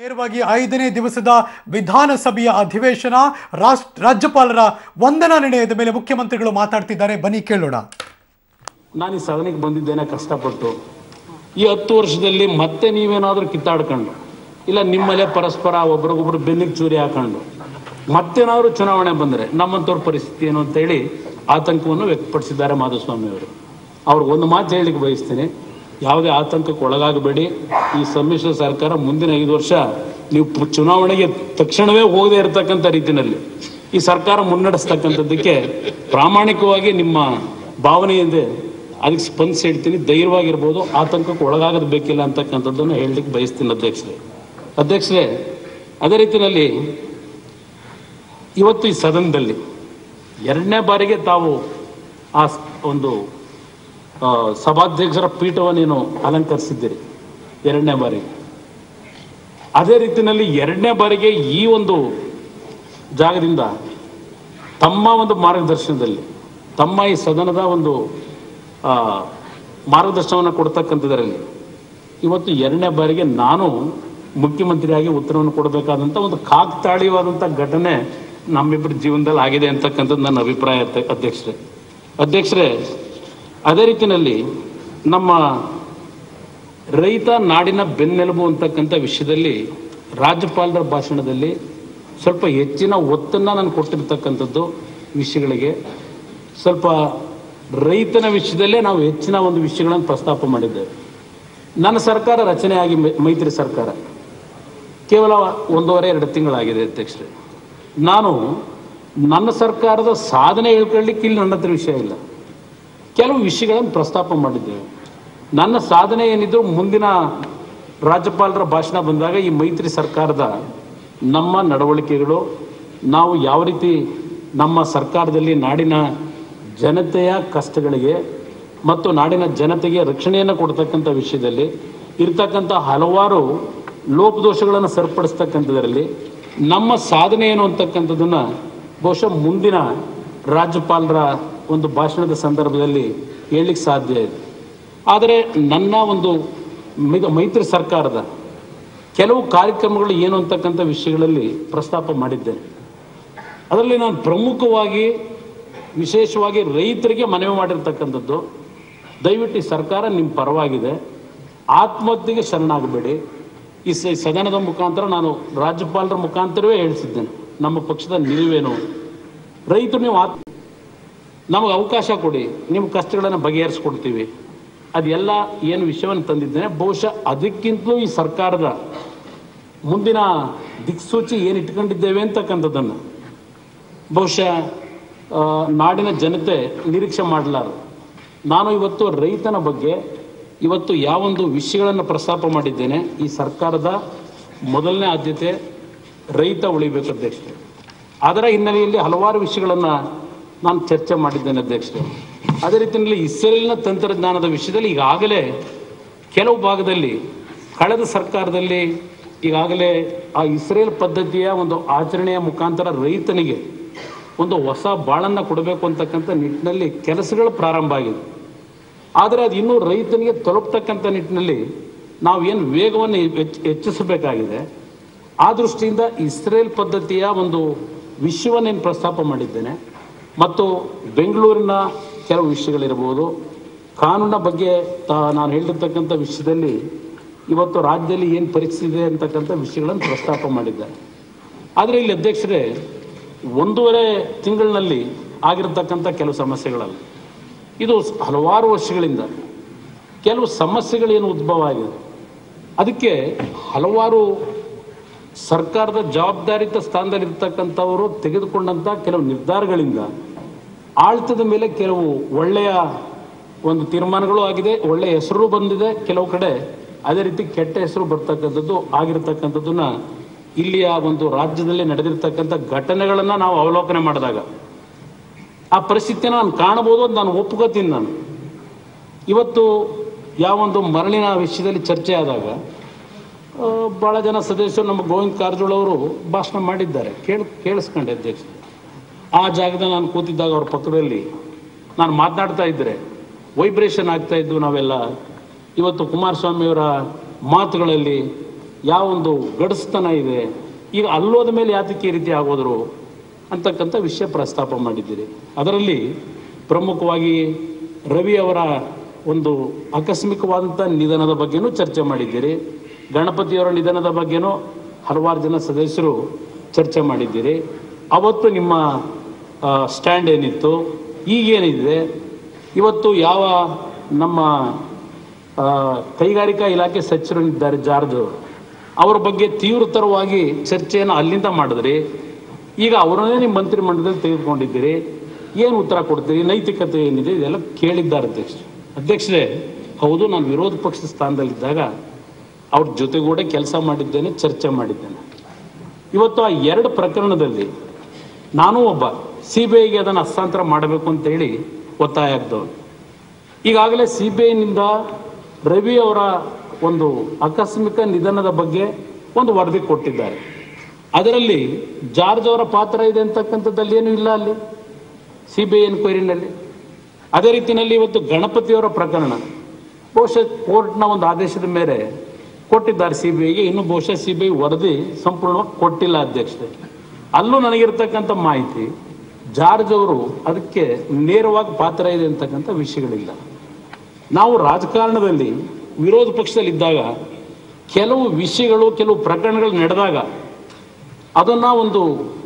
ನೇರವಾಗಿ ಐದನೇ ದಿವಸದ ವಿಧಾನಸಭೆಯ ಅಧಿವೇಶನ ರಾಷ್ಟ್ರ ರಾಜ್ಯಪಾಲರ ವಂದನಾ ನಿರ್ಣಯದ ಮೇಲೆ ಮುಖ್ಯಮಂತ್ರಿಗಳು ಮಾತಾಡ್ತಿದ್ದಾರೆ ಬನ್ನಿ ಕೇಳೋಣ ನಾನು ಈ ಸದನಕ್ಕೆ ಬಂದಿದ್ದೇನೆ ಕಷ್ಟಪಟ್ಟು ಈ ಹತ್ತು ವರ್ಷದಲ್ಲಿ ಮತ್ತೆ ನೀವೇನಾದರೂ ಕಿತ್ತಾಡ್ಕೊಂಡು ಇಲ್ಲ ನಿಮ್ಮಲ್ಲೇ ಪರಸ್ಪರ ಒಬ್ರಿಗೊಬ್ರು ಬೆನ್ನಿಗೆ ಚೂರಿ ಹಾಕೊಂಡು ಮತ್ತೇನಾದರೂ ಚುನಾವಣೆ ಬಂದರೆ ನಮ್ಮಂಥವ್ರ ಪರಿಸ್ಥಿತಿ ಏನು ಅಂತೇಳಿ ಆತಂಕವನ್ನು ವ್ಯಕ್ತಪಡಿಸಿದ್ದಾರೆ ಮಾಧುಸ್ವಾಮಿ ಅವರು ಅವ್ರಿಗೆ ಒಂದು ಮಾತು ಹೇಳಲಿಕ್ಕೆ ಬಯಸ್ತೀನಿ ಯಾವುದೇ ಆತಂಕಕ್ಕೆ ಒಳಗಾಗಬೇಡಿ ಈ ಸಮ್ಮಿಶ್ರ ಸರ್ಕಾರ ಮುಂದಿನ ಐದು ವರ್ಷ ನೀವು ಪು- ಚುನಾವಣೆಗೆ ತಕ್ಷಣವೇ ಹೋಗದೇ ಇರತಕ್ಕಂಥ ರೀತಿಯಲ್ಲಿ ಈ ಸರ್ಕಾರ ಮುನ್ನಡೆಸ್ತಕ್ಕಂಥದ್ದಕ್ಕೆ ಪ್ರಾಮಾಣಿಕವಾಗಿ ನಿಮ್ಮ ಭಾವನೆ ಇದೆ ಅದಕ್ಕೆ ಸ್ಪಂದಿಸಿ ಹೇಳ್ತೀನಿ ಧೈರ್ಯವಾಗಿರ್ಬೋದು ಆತಂಕಕ್ಕೆ ಒಳಗಾಗದ ಬೇಕಿಲ್ಲ ಅಂತಕ್ಕಂಥದ್ದನ್ನು ಹೇಳಲಿಕ್ಕೆ ಬಯಸ್ತೀನಿ ಅಧ್ಯಕ್ಷರೇ ಅಧ್ಯಕ್ಷರೇ ಅದೇ ರೀತಿಯಲ್ಲಿ ಇವತ್ತು ಈ ಸದನದಲ್ಲಿ ಎರಡನೇ ಬಾರಿಗೆ ತಾವು ಆ ಸ್- ಒಂದು ಆ, ಸಭಾಧ್ಯಕ್ಷರ ಪೀಠವನ್ನೇನು ಅಲಂಕರಿಸಿದ್ದೀರಿ ಎರಡನೇ ಬಾರಿಗೆ ಅದೇ ರೀತಿಯಲ್ಲಿ ಎರಡನೇ ಬಾರಿಗೆ ಈ ಒಂದು ಜಾಗದಿಂದ ತಮ್ಮ ಒಂದು ಮಾರ್ಗದರ್ಶನದಲ್ಲಿ ತಮ್ಮ ಈ ಸದನದ ಒಂದು ಆ, ಮಾರ್ಗದರ್ಶನವನ್ನು ಕೊಡ್ತಕ್ಕಂಥದ್ರಲ್ಲಿ ಇವತ್ತು ಎರಡನೇ ಬಾರಿಗೆ ನಾನು ಮುಖ್ಯಮಂತ್ರಿಯಾಗಿ ಉತ್ತರವನ್ನು ಕೊಡಬೇಕಾದಂಥ ಒಂದು ಕಾಕ್ತಾಳೀಯವಾದಂಥ ಘಟನೆ ನಮ್ಮಿಬ್ಬರ ಜೀವನದಲ್ಲಿ ಆಗಿದೆ ಅಂತಕ್ಕಂಥದ್ದು ನನ್ನ ಅಭಿಪ್ರಾಯ ಅಧ್ಯ- ಅಧ್ಯಕ್ಷರೇ ಅಧ್ಯಕ್ಷರೇ ಅದೇ ರೀತಿಯಲ್ಲಿ ನಮ್ಮ ರೈತ ನಾಡಿನ ಬೆನ್ನೆಲುಬು ಅಂತಕ್ಕಂಥ ವಿಷಯದಲ್ಲಿ ರಾಜ್ಯಪಾಲರ ಭಾಷಣದಲ್ಲಿ ಸ್ವಲ್ಪ ಹೆಚ್ಚಿನ ಒತ್ತನ್ನು ನಾನು ಕೊಟ್ಟಿರ್ತಕ್ಕಂಥದ್ದು ವಿಷಯಗಳಿಗೆ ಸ್ವಲ್ಪ ರೈತನ ವಿಷಯದಲ್ಲೇ ನಾವು ಹೆಚ್ಚಿನ ಒಂದು ವಿಷಯಗಳನ್ನು ಪ್ರಸ್ತಾಪ ಮಾಡಿದ್ದೇವೆ ನನ್ನ ಸರ್ಕಾರ ರಚನೆಯಾಗಿ ಮೈ- ಮೈತ್ರಿ ಸರ್ಕಾರ ಕೇವಲ ಒಂದೂವರೆ ಎರಡು ತಿಂಗಳಾಗಿದೆ ಅಧ್ಯಕ್ಷರೇ ನಾನು ನನ್ನ ಸರ್ಕಾರದ ಸಾಧನೆ ಹೇಳ್ಕೊಳ್ಳಿಕ್ಕೆ ಇಲ್ಲಿ ನನ್ನ ಹತ್ರ ವಿಷಯ ಇಲ್ಲ ಕೆಲವು ವಿಷಯಗಳನ್ನು ಪ್ರಸ್ತಾಪ ಮಾಡಿದ್ದೇವೆ ನನ್ನ ಸಾಧನೆ ಏನಿದ್ರು ಮುಂದಿನ ರಾಜ್ಯಪಾಲರ ಭಾಷಣ ಬಂದಾಗ ಈ ಮೈತ್ರಿ ಸರ್ಕಾರದ ನಮ್ಮ ನಡವಳಿಕೆಗಳು ನಾವು ಯಾವ ರೀತಿ ನಮ್ಮ ಸರ್ಕಾರದಲ್ಲಿ ನಾಡಿನ ಜನತೆಯ ಕಷ್ಟಗಳಿಗೆ ಮತ್ತು ನಾಡಿನ ಜನತೆಗೆ ರಕ್ಷಣೆಯನ್ನು ಕೊಡ್ತಕ್ಕಂಥ ವಿಷಯದಲ್ಲಿ ಇರ್ತಕ್ಕಂಥ ಹಲವಾರು ಲೋಪದೋಷಗಳನ್ನು ಸರಿಪಡಿಸ್ತಕ್ಕಂಥದ್ರಲ್ಲಿ ನಮ್ಮ ಸಾಧನೆ ಏನು ಅಂತಕ್ಕಂಥದ್ದನ್ನು ಬಹುಶಃ ಮುಂದಿನ ರಾಜ್ಯಪಾಲರ ಒಂದು ಭಾಷಣದ ಸಂದರ್ಭದಲ್ಲಿ ಹೇಳಲಿಕ್ಕೆ ಸಾಧ್ಯ ಇದೆ ಆದರೆ ನನ್ನ ಒಂದು ಮಿಗ- ಮೈತ್ರಿ ಸರ್ಕಾರದ ಕೆಲವು ಕಾರ್ಯಕ್ರಮಗಳು ಏನು ಅಂತಕ್ಕಂಥ ವಿಷಯಗಳಲ್ಲಿ ಪ್ರಸ್ತಾಪ ಮಾಡಿದ್ದೇನೆ ಅದರಲ್ಲಿ ನಾನು ಪ್ರಮುಖವಾಗಿ ವಿಶೇಷವಾಗಿ ರೈತರಿಗೆ ಮನವಿ ಮಾಡಿರ್ತಕ್ಕಂಥದ್ದು ದಯವಿಟ್ಟು ಈ ಸರ್ಕಾರ ನಿಮ್ಮ ಪರವಾಗಿದೆ ಆತ್ಮಹತ್ಯೆಗೆ ಶರಣಾಗಬೇಡಿ ಈ ಸ- ಸದನದ ಮುಖಾಂತರ ನಾನು ರಾಜ್ಯಪಾಲರ ಮುಖಾಂತರವೇ ಹೇಳಿಸಿದ್ದೇನೆ ನಮ್ಮ ಪಕ್ಷದ ನಿಲುವೇನು ರೈತರು ನೀವು ಆತ್ಮ ನಮಗೆ ಅವಕಾಶ ಕೊಡಿ ನಿಮ್ಮ ಕಷ್ಟಗಳನ್ನು ಬಗೆಹರಿಸ್ಕೊಡ್ತೀವಿ ಅದೆಲ್ಲ ಏನು ವಿಷಯವನ್ನು ತಂದಿದ್ದೇನೆ ಬಹುಶಃ ಅದಕ್ಕಿಂತಲೂ ಈ ಸರ್ಕಾರದ ಮುಂದಿನ ದಿಕ್ಸೂಚಿ ಏನು ಇಟ್ಕೊಂಡಿದ್ದೇವೆ ಅಂತಕ್ಕಂಥದ್ದನ್ನು ಬಹುಶಃ ಆ, ನಾಡಿನ ಜನತೆ ನಿರೀಕ್ಷೆ ಮಾಡಲಾರದು ನಾನು ಇವತ್ತು ರೈತನ ಬಗ್ಗೆ ಇವತ್ತು ಯಾವೊಂದು ವಿಷಯಗಳನ್ನು ಪ್ರಸ್ತಾಪ ಮಾಡಿದ್ದೇನೆ ಈ ಸರ್ಕಾರದ ಮೊದಲನೇ ಆದ್ಯತೆ ರೈತ ಉಳಿಬೇಕು ಅಧ್ಯಕ್ಷರೇ ಅದರ ಹಿನ್ನೆಲೆಯಲ್ಲಿ ಹಲವಾರು ವಿಷಯಗಳನ್ನು ನಾನು ಚರ್ಚೆ ಮಾಡಿದ್ದೇನೆ ಅಧ್ಯಕ್ಷರೇ ಅದೇ ರೀತಿಯಲ್ಲಿ ಇಸ್ರೇಲ್ನ ತಂತ್ರಜ್ಞಾನದ ವಿಷಯದಲ್ಲಿ ಈಗಾಗಲೇ ಕೆಲವು ಭಾಗದಲ್ಲಿ ಕಳೆದ ಸರ್ಕಾರದಲ್ಲಿ ಈಗಾಗಲೇ ಆ ಇಸ್ರೇಲ್ ಪದ್ಧತಿಯ ಒಂದು ಆಚರಣೆಯ ಮುಖಾಂತರ ರೈತನಿಗೆ ಒಂದು ಹೊಸ ಬಾಳನ್ನು ಕೊಡಬೇಕು ಅಂತಕ್ಕಂಥ ನಿಟ್ಟಿನಲ್ಲಿ ಕೆಲಸಗಳು ಪ್ರಾರಂಭ ಆಗಿದೆ ಆದರೆ ಅದು ಇನ್ನೂ ರೈತನಿಗೆ ತಲುಪ್ತಕ್ಕಂಥ ನಿಟ್ಟಿನಲ್ಲಿ ನಾವು ಏನು ವೇಗವನ್ನು ಹೆಚ್ಚ್- ಹೆಚ್ಚಿಸಬೇಕಾಗಿದೆ ಆ ದೃಷ್ಟಿಯಿಂದ ಇಸ್ರೇಲ್ ಪದ್ಧತಿಯ ಒಂದು ವಿಷಯವನ್ನೇನು ಪ್ರಸ್ತಾಪ ಮಾಡಿದ್ದೇನೆ ಮತ್ತು ಬೆಂಗಳೂರಿನ ಕೆಲವು ವಿಷಯಗಳಿರ್ಬೋದು ಕಾನೂನಿನ ಬಗ್ಗೆ ತಾ- ನಾನು ಹೇಳಿರ್ತಕ್ಕಂಥ ವಿಷಯದಲ್ಲಿ ಇವತ್ತು ರಾಜ್ಯದಲ್ಲಿ ಏನು ಪರಿಸ್ಥಿತಿ ಇದೆ ಅಂತಕ್ಕಂಥ ವಿಷಯಗಳನ್ನು ಪ್ರಸ್ತಾಪ ಮಾಡಿದ್ದೆ ಆದರೆ ಇಲ್ಲಿ ಅಧ್ಯಕ್ಷರೇ ಒಂದೂವರೆ ತಿಂಗಳಿನಲ್ಲಿ ಆಗಿರತಕ್ಕಂಥ ಕೆಲವು ಸಮಸ್ಯೆಗಳಲ್ಲ ಇದು ಹಲವಾರು ವರ್ಷಗಳಿಂದ ಕೆಲವು ಸಮಸ್ಯೆಗಳೇನು ಉದ್ಭವ ಆಗಿದೆ ಅದಕ್ಕೆ ಹಲವಾರು ಸರ್ಕಾರದ ಜವಾಬ್ದಾರಿತ ಸ್ಥಾನದಲ್ಲಿರ್ತಕ್ಕಂಥವರು ತೆಗೆದುಕೊಂಡಂಥ ಕೆಲವು ನಿರ್ಧಾರಗಳಿಂದ ಆಳ್ತದ ಮೇಲೆ ಕೆಲವು ಒಳ್ಳೆಯ ಒಂದು ತೀರ್ಮಾನಗಳು ಆಗಿದೆ ಒಳ್ಳೆಯ ಹೆಸರು ಬಂದಿದೆ ಕೆಲವು ಕಡೆ ಅದೇ ರೀತಿ ಕೆಟ್ಟ ಹೆಸರು ಬರ್ತಕ್ಕಂಥದ್ದು ಆಗಿರ್ತಕ್ಕಂಥದ್ದನ್ನ ಇಲ್ಲಿಯ ಒಂದು ರಾಜ್ಯದಲ್ಲಿ ನಡೆದಿರ್ತಕ್ಕಂಥ ಘಟನೆಗಳನ್ನು ನಾವು ಅವಲೋಕನೆ ಮಾಡಿದಾಗ ಆ ಪರಿಸ್ಥಿತಿಯನ್ನು ನಾನು ಕಾಣಬಹುದು ಅಂತ ನಾನು ಒಪ್ಕೋತೀನಿ ನಾನು ಇವತ್ತು ಯಾವೊಂದು ಮರಳಿನ ವಿಷಯದಲ್ಲಿ ಚರ್ಚೆ ಆದಾಗ ಆ, ಭಾಳ ಜನ ಸದಸ್ಯರು ನಮ್ಮ ಗೋವಿಂದ ಕಾರಜೋಳ ಅವರು ಭಾಷಣ ಮಾಡಿದ್ದಾರೆ ಕೇಳಿ ಕೇಳಿಸ್ಕೊಂಡೆ ಅಧ್ಯಕ್ಷ ಆ ಜಾಗದಲ್ಲಿ ನಾನು ಕೂತಿದ್ದಾಗ ಅವ್ರ ಪಕ್ಕದಲ್ಲಿ ನಾನು ಮಾತನಾಡ್ತಾ ಇದ್ದರೆ ವೈಬ್ರೇಷನ್ ಆಗ್ತಾ ಇದ್ವು ನಾವೆಲ್ಲ ಇವತ್ತು ಕುಮಾರಸ್ವಾಮಿಯವರ ಮಾತುಗಳಲ್ಲಿ ಯಾವ ಒಂದು ಗಡಸ್ತನ ಇದೆ ಈಗ ಅಲ್ಲೋದ ಮೇಲೆ ಯಾತಕ್ಕೆ ಈ ರೀತಿ ಆಗೋದ್ರು ಅಂತಕ್ಕಂಥ ವಿಷಯ ಪ್ರಸ್ತಾಪ ಮಾಡಿದ್ದೀರಿ ಅದರಲ್ಲಿ ಪ್ರಮುಖವಾಗಿ ರವಿ ಅವರ ಒಂದು ಆಕಸ್ಮಿಕವಾದಂಥ ನಿಧನದ ಬಗ್ಗೆನೂ ಚರ್ಚೆ ಮಾಡಿದ್ದೀರಿ ಗಣಪತಿಯವರ ನಿಧನದ ಬಗ್ಗೆನೂ ಹಲವಾರು ಜನ ಸದಸ್ಯರು ಚರ್ಚೆ ಮಾಡಿದ್ದೀರಿ ಅವತ್ತು ನಿಮ್ಮ ಸ್ಟ್ಯಾಂಡ್ ಏನಿತ್ತು ಈಗೇನಿದೆ ಇವತ್ತು ಯಾವ ನಮ್ಮ ಆ, ಕೈಗಾರಿಕಾ ಇಲಾಖೆ ಸಚಿವರಿದ್ದಾರೆ ಜಾರ್ಜ್ ಅವರು. ಅವ್ರ ಬಗ್ಗೆ ತೀವ್ರತರವಾಗಿ ಚರ್ಚೆಯನ್ನು ಅಲ್ಲಿಂದ ಮಾಡಿದ್ರಿ ಈಗ ಅವರನ್ನೇ ನಿಮ್ಮ ಮಂತ್ರಿಮಂಡಲದಲ್ಲಿ ತೆಗೆದುಕೊಂಡಿದ್ದೀರಿ ಏನು ಉತ್ತರ ಕೊಡ್ತೀರಿ ನೈತಿಕತೆ ಏನಿದೆ ಇದೆಲ್ಲ ಕೇಳಿದ್ದಾರೆ ಅಧ್ಯಕ್ಷ ಅಧ್ಯಕ್ಷರೇ ಹೌದು ನಾನು ವಿರೋಧ ಪಕ್ಷದ ಸ್ಥಾನದಲ್ಲಿದ್ದಾಗ ಅವ್ರ ಜೊತೆಗೂടെ ಕೆಲಸ ಮಾಡಿದ್ದೇನೆ ಚರ್ಚೆ ಮಾಡಿದ್ದೇನೆ ಇವತ್ತು ಆ ಎರಡು ಪ್ರಕರಣದಲ್ಲಿ ನಾನು ಒಬ್ಬ ಸಿ ಬಿ ಐಗೆ ಅದನ್ನು ಹಸ್ತಾಂತರ ಮಾಡಬೇಕು ಅಂತೇಳಿ ಒತ್ತಾಯ ಆಗ್ತವನು ಈಗಾಗಲೇ ಸಿ ಬಿ ಐನಿಂದ ರವಿ ಅವರ ಒಂದು ಆಕಸ್ಮಿಕ ನಿಧನದ ಬಗ್ಗೆ ಒಂದು ವರದಿ ಕೊಟ್ಟಿದ್ದಾರೆ ಅದರಲ್ಲಿ ಜಾರ್ಜ್ ಅವರ ಪಾತ್ರ ಇದೆ ಅಂತಕ್ಕಂಥದ್ದಲ್ಲಿ ಏನೂ ಇಲ್ಲ ಅಲ್ಲಿ ಸಿ ಬಿ ಐ ಎನ್ಕ್ವೈರಿನಲ್ಲಿ ಅದೇ ರೀತಿಯಲ್ಲಿ ಇವತ್ತು ಗಣಪತಿಯವರ ಪ್ರಕರಣ ಬಹುಶಃ ಕೋರ್ಟ್ನ ಒಂದು ಆದೇಶದ ಮೇಲೆ ಕೊಟ್ಟಿದ್ದಾರೆ ಸಿ ಬಿ ಐಗೆ ಇನ್ನು ಬಹುಶಃ ಸಿ ಬಿ ಐ ವರದಿ ಸಂಪೂರ್ಣವಾಗಿ ಕೊಟ್ಟಿಲ್ಲ ಅಧ್ಯಕ್ಷತೆ ಅಲ್ಲೂ ನನಗಿರ್ತಕ್ಕಂಥ ಮಾಹಿತಿ ಜಾರ್ಜ್ ಅವರು ಅದಕ್ಕೆ ನೇರವಾಗಿ ಪಾತ್ರ ಇದೆ ಅಂತಕ್ಕಂಥ ವಿಷಯಗಳಿಲ್ಲ ನಾವು ರಾಜಕಾರಣದಲ್ಲಿ ವಿರೋಧ ಪಕ್ಷದಲ್ಲಿದ್ದಾಗ ಕೆಲವು ವಿಷಯಗಳು ಕೆಲವು ಪ್ರಕರಣಗಳು ನಡೆದಾಗ ಅದನ್ನು ಒಂದು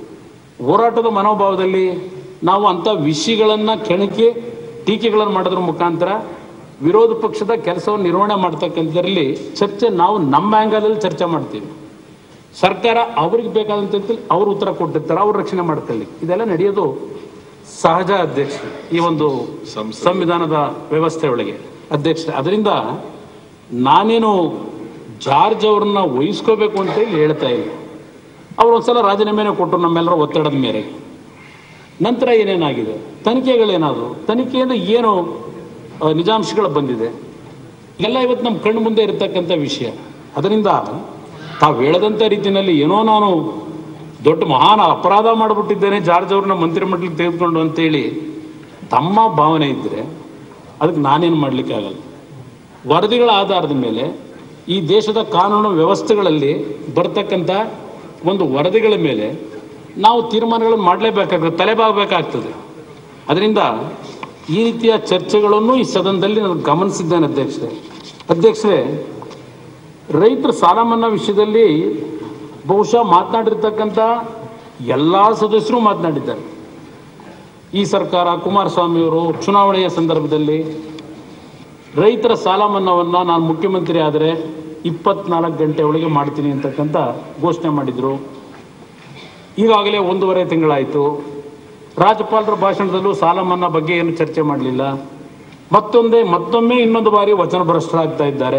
ಹೋರಾಟದ ಮನೋಭಾವದಲ್ಲಿ ನಾವು ಅಂಥ ವಿಷಯಗಳನ್ನು ಕೆಣಕಿ ಟೀಕೆಗಳನ್ನು ಮಾಡೋದ್ರ ಮುಖಾಂತರ ವಿರೋಧ ಪಕ್ಷದ ಕೆಲಸವನ್ನು ನಿರ್ವಹಣೆ ಮಾಡ್ತಕ್ಕಂಥದ್ರಲ್ಲಿ ಚರ್ಚೆ ನಾವು ನಮ್ಮ ಆ್ಯಂಗಲಲ್ಲಿ ಚರ್ಚೆ ಮಾಡ್ತೀವಿ ಸರ್ಕಾರ ಅವ್ರಿಗೆ ಬೇಕಾದಂತ ಅವ್ರು ಉತ್ತರ ಕೊಟ್ಟಿರ್ತಾರೆ ಅವ್ರು ರಕ್ಷಣೆ ಮಾಡ್ಕೊಳ್ಳಿ ಇದೆಲ್ಲ ನಡೆಯೋದು ಸಹಜ ಅಧ್ಯಕ್ಷ ಈ ಒಂದು ಸಂವಿಧಾನದ ವ್ಯವಸ್ಥೆ ಒಳಗೆ ಅಧ್ಯಕ್ಷ ಅದರಿಂದ ನಾನೇನು ಜಾರ್ಜ್ ಅವ್ರನ್ನ ವಹಿಸ್ಕೋಬೇಕು ಅಂತ ಹೇಳಿ ಹೇಳ್ತಾ ಇಲ್ಲ ಅವ್ರು ಒಂದ್ಸಲ ರಾಜೀನಾಮೆನೇ ಕೊಟ್ಟರು ನಮ್ಮೆಲ್ಲರ ಒತ್ತಡದ ಮೇರೆಗೆ ನಂತರ ಏನೇನಾಗಿದೆ ತನಿಖೆಗಳೇನಾದವು ತನಿಖೆಯಿಂದ ಏನು ಆ, ನಿಜಾಂಶಗಳು ಬಂದಿದೆ ಎಲ್ಲ ಇವತ್ತು ನಮ್ಮ ಕಣ್ಣು ಮುಂದೆ ಇರತಕ್ಕಂಥ ವಿಷಯ ಅದರಿಂದ ತಾವು ಹೇಳದಂಥ ರೀತಿಯಲ್ಲಿ ಏನೋ ನಾನು ದೊಡ್ಡ ಮಹಾನ್ ಅಪರಾಧ ಮಾಡಿಬಿಟ್ಟಿದ್ದೇನೆ ಜಾರ್ಜ್ ಅವ್ರನ್ನ ಮಂತ್ರಿಮಂಡಲಕ್ಕೆ ತೆಗೆದುಕೊಂಡು ಅಂತೇಳಿ ತಮ್ಮ ಭಾವನೆ ಇದ್ದರೆ ಅದಕ್ಕೆ ನಾನೇನು ಮಾಡಲಿಕ್ಕಾಗಲ್ಲ ವರದಿಗಳ ಆಧಾರದ ಮೇಲೆ ಈ ದೇಶದ ಕಾನೂನು ವ್ಯವಸ್ಥೆಗಳಲ್ಲಿ ಬರ್ತಕ್ಕಂಥ ಒಂದು ವರದಿಗಳ ಮೇಲೆ ನಾವು ತೀರ್ಮಾನಗಳನ್ನು ಮಾಡಲೇಬೇಕಾಗ್ತದೆ ತಲೆಬಾಗಬೇಕಾಗ್ತದೆ ಅದರಿಂದ ಈ ರೀತಿಯ ಚರ್ಚೆಗಳನ್ನು ಈ ಸದನದಲ್ಲಿ ನಾನು ಗಮನಿಸಿದ್ದೇನೆ ಅಧ್ಯಕ್ಷರೇ ಅಧ್ಯಕ್ಷರೇ ರೈತರ ಸಾಲ ಮನ್ನಾ ವಿಷಯದಲ್ಲಿ ಬಹುಶಃ ಮಾತನಾಡಿರ್ತಕ್ಕಂಥ ಎಲ್ಲ ಸದಸ್ಯರು ಮಾತನಾಡಿದ್ದಾರೆ ಈ ಸರ್ಕಾರ ಕುಮಾರಸ್ವಾಮಿಯವರು ಚುನಾವಣೆಯ ಸಂದರ್ಭದಲ್ಲಿ ರೈತರ ಸಾಲ ಮನ್ನಾವನ್ನು ನಾನು ಮುಖ್ಯಮಂತ್ರಿ ಆದರೆ ಇಪ್ಪತ್ನಾಲ್ಕು ಗಂಟೆ ಒಳಗೆ ಮಾಡ್ತೀನಿ ಅಂತಕ್ಕಂಥ ಘೋಷಣೆ ಮಾಡಿದರು ಈಗಾಗಲೇ ಒಂದೂವರೆ ತಿಂಗಳಾಯಿತು ರಾಜ್ಯಪಾಲರ ಭಾಷಣದಲ್ಲೂ ಸಾಲ ಮನ್ನಾ ಬಗ್ಗೆ ಏನು ಚರ್ಚೆ ಮಾಡಲಿಲ್ಲ ಮತ್ತೊಂದೇ ಮತ್ತೊಮ್ಮೆ ಇನ್ನೊಂದು ಬಾರಿ ವಚನ ಭ್ರಷ್ಟರಾಗ್ತಾ ಇದ್ದಾರೆ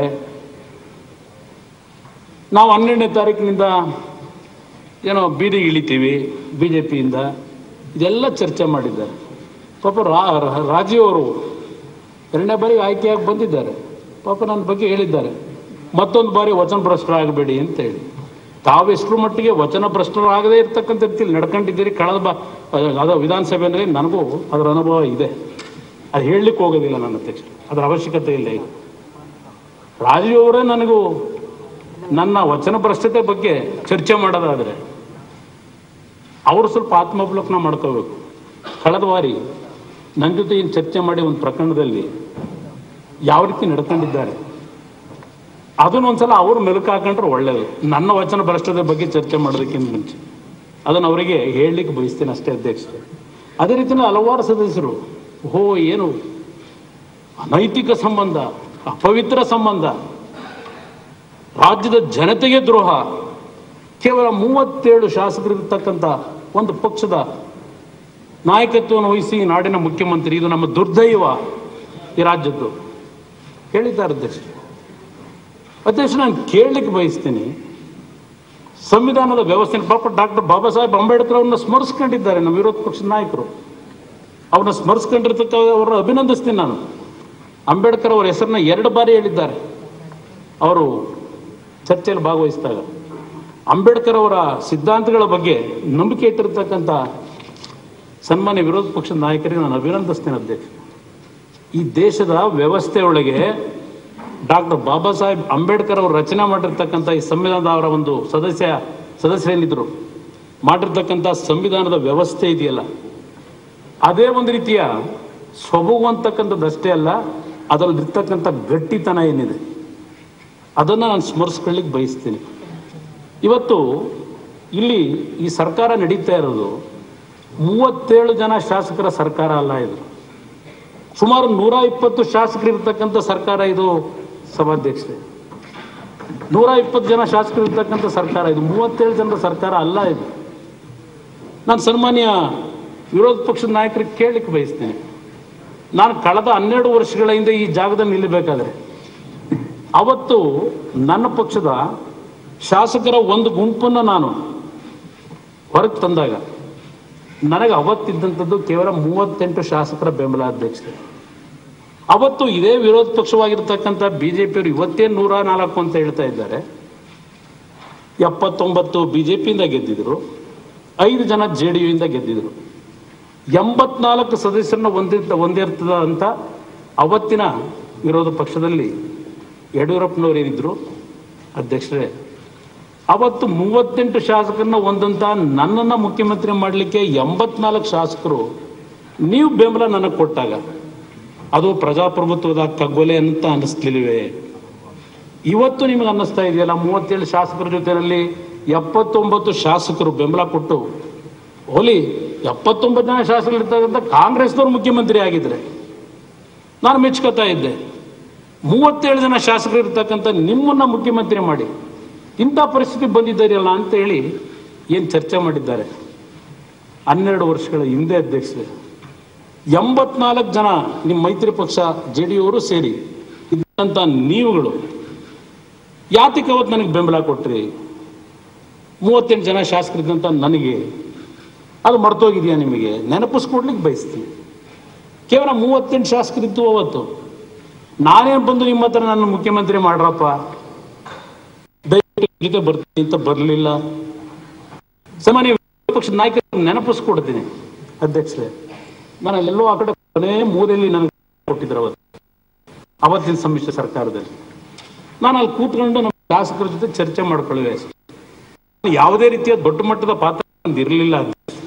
ನಾವು ಹನ್ನೆರಡನೇ ತಾರೀಕಿನಿಂದ ಏನೋ ಬೀದಿಗೆ ಇಳಿತೀವಿ ಬಿ ಜೆ ಪಿಯಿಂದ ಇದೆಲ್ಲ ಚರ್ಚೆ ಮಾಡಿದ್ದಾರೆ ಪಾಪ ರಾ ರಾ- ರಾಜೀವ್ ಅವರು ಎರಡನೇ ಬಾರಿ ಆಯ್ಕೆಯಾಗಿ ಬಂದಿದ್ದಾರೆ ಪಾಪ ನನ್ನ ಬಗ್ಗೆ ಹೇಳಿದ್ದಾರೆ ಮತ್ತೊಂದು ಬಾರಿ ವಚನ ಭ್ರಷ್ಟರಾಗಬೇಡಿ ಅಂತ ಹೇಳಿ ತಾವೆಷ್ಟರ ಮಟ್ಟಿಗೆ ವಚನ ಭ್ರಷ್ಟರಾಗದೇ ಇರ್ತಕ್ಕಂಥ ರೀತಿಯಲ್ಲಿ ನಡ್ಕೊಂಡಿದ್ದೀರಿ ಕಳೆದ ಬಾ ಅದು ವಿಧಾನಸಭೆಯಲ್ಲಿ ನನಗೂ ಅದರ ಅನುಭವ ಇದೆ ಅದು ಹೇಳಲಿಕ್ಕೆ ಹೋಗೋದಿಲ್ಲ ನನ್ನ ಅಧ್ಯಕ್ಷ ಅದರ ಅವಶ್ಯಕತೆ ಇಲ್ಲ ಈಗ ರಾಜೀವ್ ಅವರೇ ನನಗೂ ನನ್ನ ವಚನ ಭ್ರಷ್ಟತೆ ಬಗ್ಗೆ ಚರ್ಚೆ ಮಾಡೋದಾದರೆ ಅವರು ಸ್ವಲ್ಪ ಆತ್ಮಾವಲೋಕನ ಮಾಡ್ಕೋಬೇಕು ಕಳೆದ ಬಾರಿ ನನ್ನ ಜೊತೆ ಏನು ಚರ್ಚೆ ಮಾಡಿ ಒಂದು ಪ್ರಕರಣದಲ್ಲಿ ಯಾವ ರೀತಿ ನಡ್ಕೊಂಡಿದ್ದಾರೆ ಅದನ್ನ ಒಂದ್ಸಲ ಅವ್ರು ಮೆಲುಕು ಹಾಕೊಂಡ್ರೆ ಒಳ್ಳೇದು ನನ್ನ ವಚನ ಭ್ರಷ್ಟತೆ ಬಗ್ಗೆ ಚರ್ಚೆ ಮಾಡೋದಕ್ಕಿಂತ ಮುಂಚೆ ಅದನ್ನು ಅವರಿಗೆ ಹೇಳಲಿಕ್ಕೆ ಬಯಸ್ತೇನೆ ಅಷ್ಟೇ ಅಧ್ಯಕ್ಷರೇ ಅದೇ ರೀತಿಯಲ್ಲಿ ಹಲವಾರು ಸದಸ್ಯರು ಓ ಏನು ಅನೈತಿಕ ಸಂಬಂಧ ಅಪವಿತ್ರ ಸಂಬಂಧ ರಾಜ್ಯದ ಜನತೆಗೆ ದ್ರೋಹ ಕೇವಲ ಮೂವತ್ತೇಳು ಶಾಸಕರಿರ್ತಕ್ಕಂಥ ಒಂದು ಪಕ್ಷದ ನಾಯಕತ್ವವನ್ನು ವಹಿಸಿ ಈ ನಾಡಿನ ಮುಖ್ಯಮಂತ್ರಿ ಇದು ನಮ್ಮ ದುರ್ದೈವ ಈ ರಾಜ್ಯದ್ದು ಹೇಳಿದ್ದಾರೆ ಅಧ್ಯಕ್ಷ ಅಧ್ಯಕ್ಷ ನಾನು ಕೇಳಲಿಕ್ಕೆ ಬಯಸ್ತೀನಿ ಸಂವಿಧಾನದ ವ್ಯವಸ್ಥೆ ಪಾಪ ಡಾಕ್ಟರ್ ಬಾಬಾ ಸಾಹೇಬ್ ಅಂಬೇಡ್ಕರ್ ಅವ್ರನ್ನ ಸ್ಮರಿಸ್ಕೊಂಡಿದ್ದಾರೆ ನಮ್ಮ ವಿರೋಧ ಪಕ್ಷದ ನಾಯಕರು ಅವ್ರನ್ನ ಸ್ಮರಿಸ್ಕೊಂಡಿರ್ತಕ್ಕ ಅವ್ರನ್ನ ಅಭಿನಂದಿಸ್ತೀನಿ ನಾನು ಅಂಬೇಡ್ಕರ್ ಅವರ ಹೆಸರನ್ನ ಎರಡು ಬಾರಿ ಹೇಳಿದ್ದಾರೆ ಅವರು ಚರ್ಚೆಯಲ್ಲಿ ಭಾಗವಹಿಸಿದಾಗ ಅಂಬೇಡ್ಕರ್ ಅವರ ಸಿದ್ಧಾಂತಗಳ ಬಗ್ಗೆ ನಂಬಿಕೆ ಇಟ್ಟಿರ್ತಕ್ಕಂಥ ಸನ್ಮಾನ್ಯ ವಿರೋಧ ಪಕ್ಷದ ನಾಯಕರಿಗೆ ನಾನು ಅಭಿನಂದಿಸ್ತೇನೆ ಅಧ್ಯಕ್ಷ ಈ ದೇಶದ ವ್ಯವಸ್ಥೆ ಒಳಗೆ ಡಾಕ್ಟರ್ ಬಾಬಾ ಸಾಹೇಬ್ ಅಂಬೇಡ್ಕರ್ ಅವರು ರಚನೆ ಮಾಡಿರ್ತಕ್ಕಂಥ ಈ ಸಂವಿಧಾನದ ಅವರ ಒಂದು ಸದಸ್ಯ ಸದಸ್ಯರೇನಿದ್ರು ಮಾಡಿರ್ತಕ್ಕಂಥ ಸಂವಿಧಾನದ ವ್ಯವಸ್ಥೆ ಇದೆಯಲ್ಲ ಅದೇ ಒಂದು ರೀತಿಯ ಸೊಬಗು ಅಂತಕ್ಕಂಥದ್ದಷ್ಟೇ ಅಲ್ಲ ಅದರಲ್ಲಿರ್ತಕ್ಕಂಥ ಗಟ್ಟಿತನ ಏನಿದೆ ಅದನ್ನು ನಾನು ಸ್ಮರಿಸ್ಕೊಳ್ಳಿಕ್ಕೆ ಬಯಸ್ತೀನಿ ಇವತ್ತು ಇಲ್ಲಿ ಈ ಸರ್ಕಾರ ನಡೀತಾ ಇರೋದು ಮೂವತ್ತೇಳು ಜನ ಶಾಸಕರ ಸರ್ಕಾರ ಅಲ್ಲ ಇದು ಸುಮಾರು ನೂರ ಇಪ್ಪತ್ತು ಶಾಸಕರು ಇರ್ತಕ್ಕಂಥ ಸರ್ಕಾರ ಇದು ಸಭಾಧ್ಯಕ್ಷರೇ ನೂರ ಇಪ್ಪತ್ತು ಜನ ಶಾಸಕರು ಇರ್ತಕ್ಕಂಥ ಸರ್ಕಾರ ಇದು ಮೂವತ್ತೇಳು ಜನರ ಸರ್ಕಾರ ಅಲ್ಲ ಇದು ನಾನು ಸನ್ಮಾನ್ಯ ವಿರೋಧ ಪಕ್ಷದ ನಾಯಕರಿಗೆ ಕೇಳಲಿಕ್ಕೆ ಬಯಸ್ತೇನೆ ನಾನು ಕಳೆದ ಹನ್ನೆರಡು ವರ್ಷಗಳ ಹಿಂದೆ ಈ ಜಾಗದಲ್ಲಿ ನಿಲ್ಲಬೇಕಾದ್ರೆ ಅವತ್ತು ನನ್ನ ಪಕ್ಷದ ಶಾಸಕರ ಒಂದು ಗುಂಪನ್ನು ನಾನು ಹೊರಗೆ ತಂದಾಗ ನನಗೆ ಅವತ್ತಿದ್ದಂಥದ್ದು ಕೇವಲ ಮೂವತ್ತೆಂಟು ಶಾಸಕರ ಬೆಂಬಲ ಅಧ್ಯಕ್ಷತೆ ಅವತ್ತು ಇದೇ ವಿರೋಧ ಪಕ್ಷವಾಗಿರ್ತಕ್ಕಂಥ ಬಿ ಜೆ ಪಿಯವರು ಇವತ್ತೇ ನೂರ ನಾಲ್ಕು ಅಂತ ಹೇಳ್ತಾ ಇದ್ದಾರೆ ಎಪ್ಪತ್ತೊಂಬತ್ತು ಬಿ ಜೆ ಪಿಯಿಂದ ಗೆದ್ದಿದ್ರು ಐದು ಜನ ಜೆ ಡಿ ಯುಯಿಂದ ಗೆದ್ದಿದ್ರು ಎಂಬತ್ನಾಲ್ಕು ಸದಸ್ಯರನ್ನ ಹೊಂದಿದ್ದ ಹೊಂದಿರ್ತದ ಅಂತ ಅವತ್ತಿನ ವಿರೋಧ ಪಕ್ಷದಲ್ಲಿ ಯಡಿಯೂರಪ್ಪನವರು ಏನಿದ್ರು ಅಧ್ಯಕ್ಷರೇ ಅವತ್ತು ಮೂವತ್ತೆಂಟು ಶಾಸಕರನ್ನ ಒಂದಂತ ನನ್ನನ್ನು ಮುಖ್ಯಮಂತ್ರಿ ಮಾಡಲಿಕ್ಕೆ ಎಂಬತ್ನಾಲ್ಕು ಶಾಸಕರು ನೀವು ಬೆಂಬಲ ನನಗೆ ಕೊಟ್ಟಾಗ ಅದು ಪ್ರಜಾಪ್ರಭುತ್ವದ ಕಗ್ಗೊಲೆ ಅಂತ ಅನ್ನಿಸ್ಲಿಲ್ವೇ ಇವತ್ತು ನಿಮಗೆ ಅನ್ನಿಸ್ತಾ ಇದೆಯಲ್ಲ ಮೂವತ್ತೇಳು ಶಾಸಕರ ಜೊತೆಯಲ್ಲಿ ಎಪ್ಪತ್ತೊಂಬತ್ತು ಶಾಸಕರು ಬೆಂಬಲ ಕೊಟ್ಟು ಹೋಲಿ ಎಪ್ಪತ್ತೊಂಬತ್ತು ಜನ ಶಾಸಕರು ಇರ್ತಕ್ಕಂಥ ಕಾಂಗ್ರೆಸ್ನವ್ರು ಮುಖ್ಯಮಂತ್ರಿ ಆಗಿದ್ರೆ ನಾನು ಮೆಚ್ಕೋತಾ ಇದ್ದೆ ಮೂವತ್ತೇಳು ಜನ ಶಾಸಕರು ಇರ್ತಕ್ಕಂಥ ನಿಮ್ಮನ್ನ ಮುಖ್ಯಮಂತ್ರಿ ಮಾಡಿ ಇಂಥ ಪರಿಸ್ಥಿತಿ ಬಂದಿದ್ದಾರಲ್ಲ ಅಂತ ಹೇಳಿ ಏನು ಚರ್ಚೆ ಮಾಡಿದ್ದಾರೆ ಹನ್ನೆರಡು ವರ್ಷಗಳ ಹಿಂದೆ ಅಧ್ಯಕ್ಷರೇ ಎಂಬತ್ನಾಲ್ಕು ಜನ ನಿಮ್ಮ ಮೈತ್ರಿ ಪಕ್ಷ ಜೆ ಡಿ ಅವರು ಸೇರಿ ಇದ್ದಂಥ ನೀವುಗಳು ಯಾತಕ್ಕೆ ಅವತ್ತು ನನಗೆ ಬೆಂಬಲ ಕೊಟ್ರಿ ಮೂವತ್ತೆಂಟು ಜನ ಶಾಸಕರಿದ್ದಂಥ ನನಗೆ ಅದು ಮರ್ತೋಗಿದೆಯಾ ನಿಮಗೆ ನೆನಪಿಸ್ಕೊಡ್ಲಿಕ್ಕೆ ಬಯಸ್ತೀನಿ ಕೇವಲ ಮೂವತ್ತೆಂಟು ಶಾಸಕರಿದ್ದು ಅವತ್ತು ನಾನೇನು ಬಂದು ನಿಮ್ಮ ಹತ್ರ ನನ್ನ ಮುಖ್ಯಮಂತ್ರಿ ಮಾಡ್ರಪ್ಪ ದಯವಿಟ್ಟು ನಿಮ್ ಜೊತೆ ಬರ್ತೀನಿ ಅಂತ ಬರಲಿಲ್ಲ ಸಾಮಾನ್ಯ ವಿರೋಧ ಪಕ್ಷದ ನಾಯಕರು ನೆನಪಿಸ್ಕೊಡ್ತೀನಿ ಅಧ್ಯಕ್ಷರೇ ನಾನು ಅಲ್ಲೆಲ್ಲೋ ಆ ಕಡೆ ಕೊನೆ ಮೂಲೆಯಲ್ಲಿ ನನಗೆ ಕೊಟ್ಟಿದ್ರು ಅವತ್ತು ಅವತ್ತಿನ ಸಮ್ಮಿಶ್ರ ಸರ್ಕಾರದಲ್ಲಿ ನಾನು ಅಲ್ಲಿ ಕೂತ್ಕೊಂಡು ನಮ್ಮ ಶಾಸಕರ ಜೊತೆ ಚರ್ಚೆ ಮಾಡ್ಕೊಳ್ಳುವೆ ಅಷ್ಟೇ. ಯಾವುದೇ ರೀತಿಯ ದೊಡ್ಡ ಮಟ್ಟದ ಪಾತ್ರ ನಂದು ಇರಲಿಲ್ಲ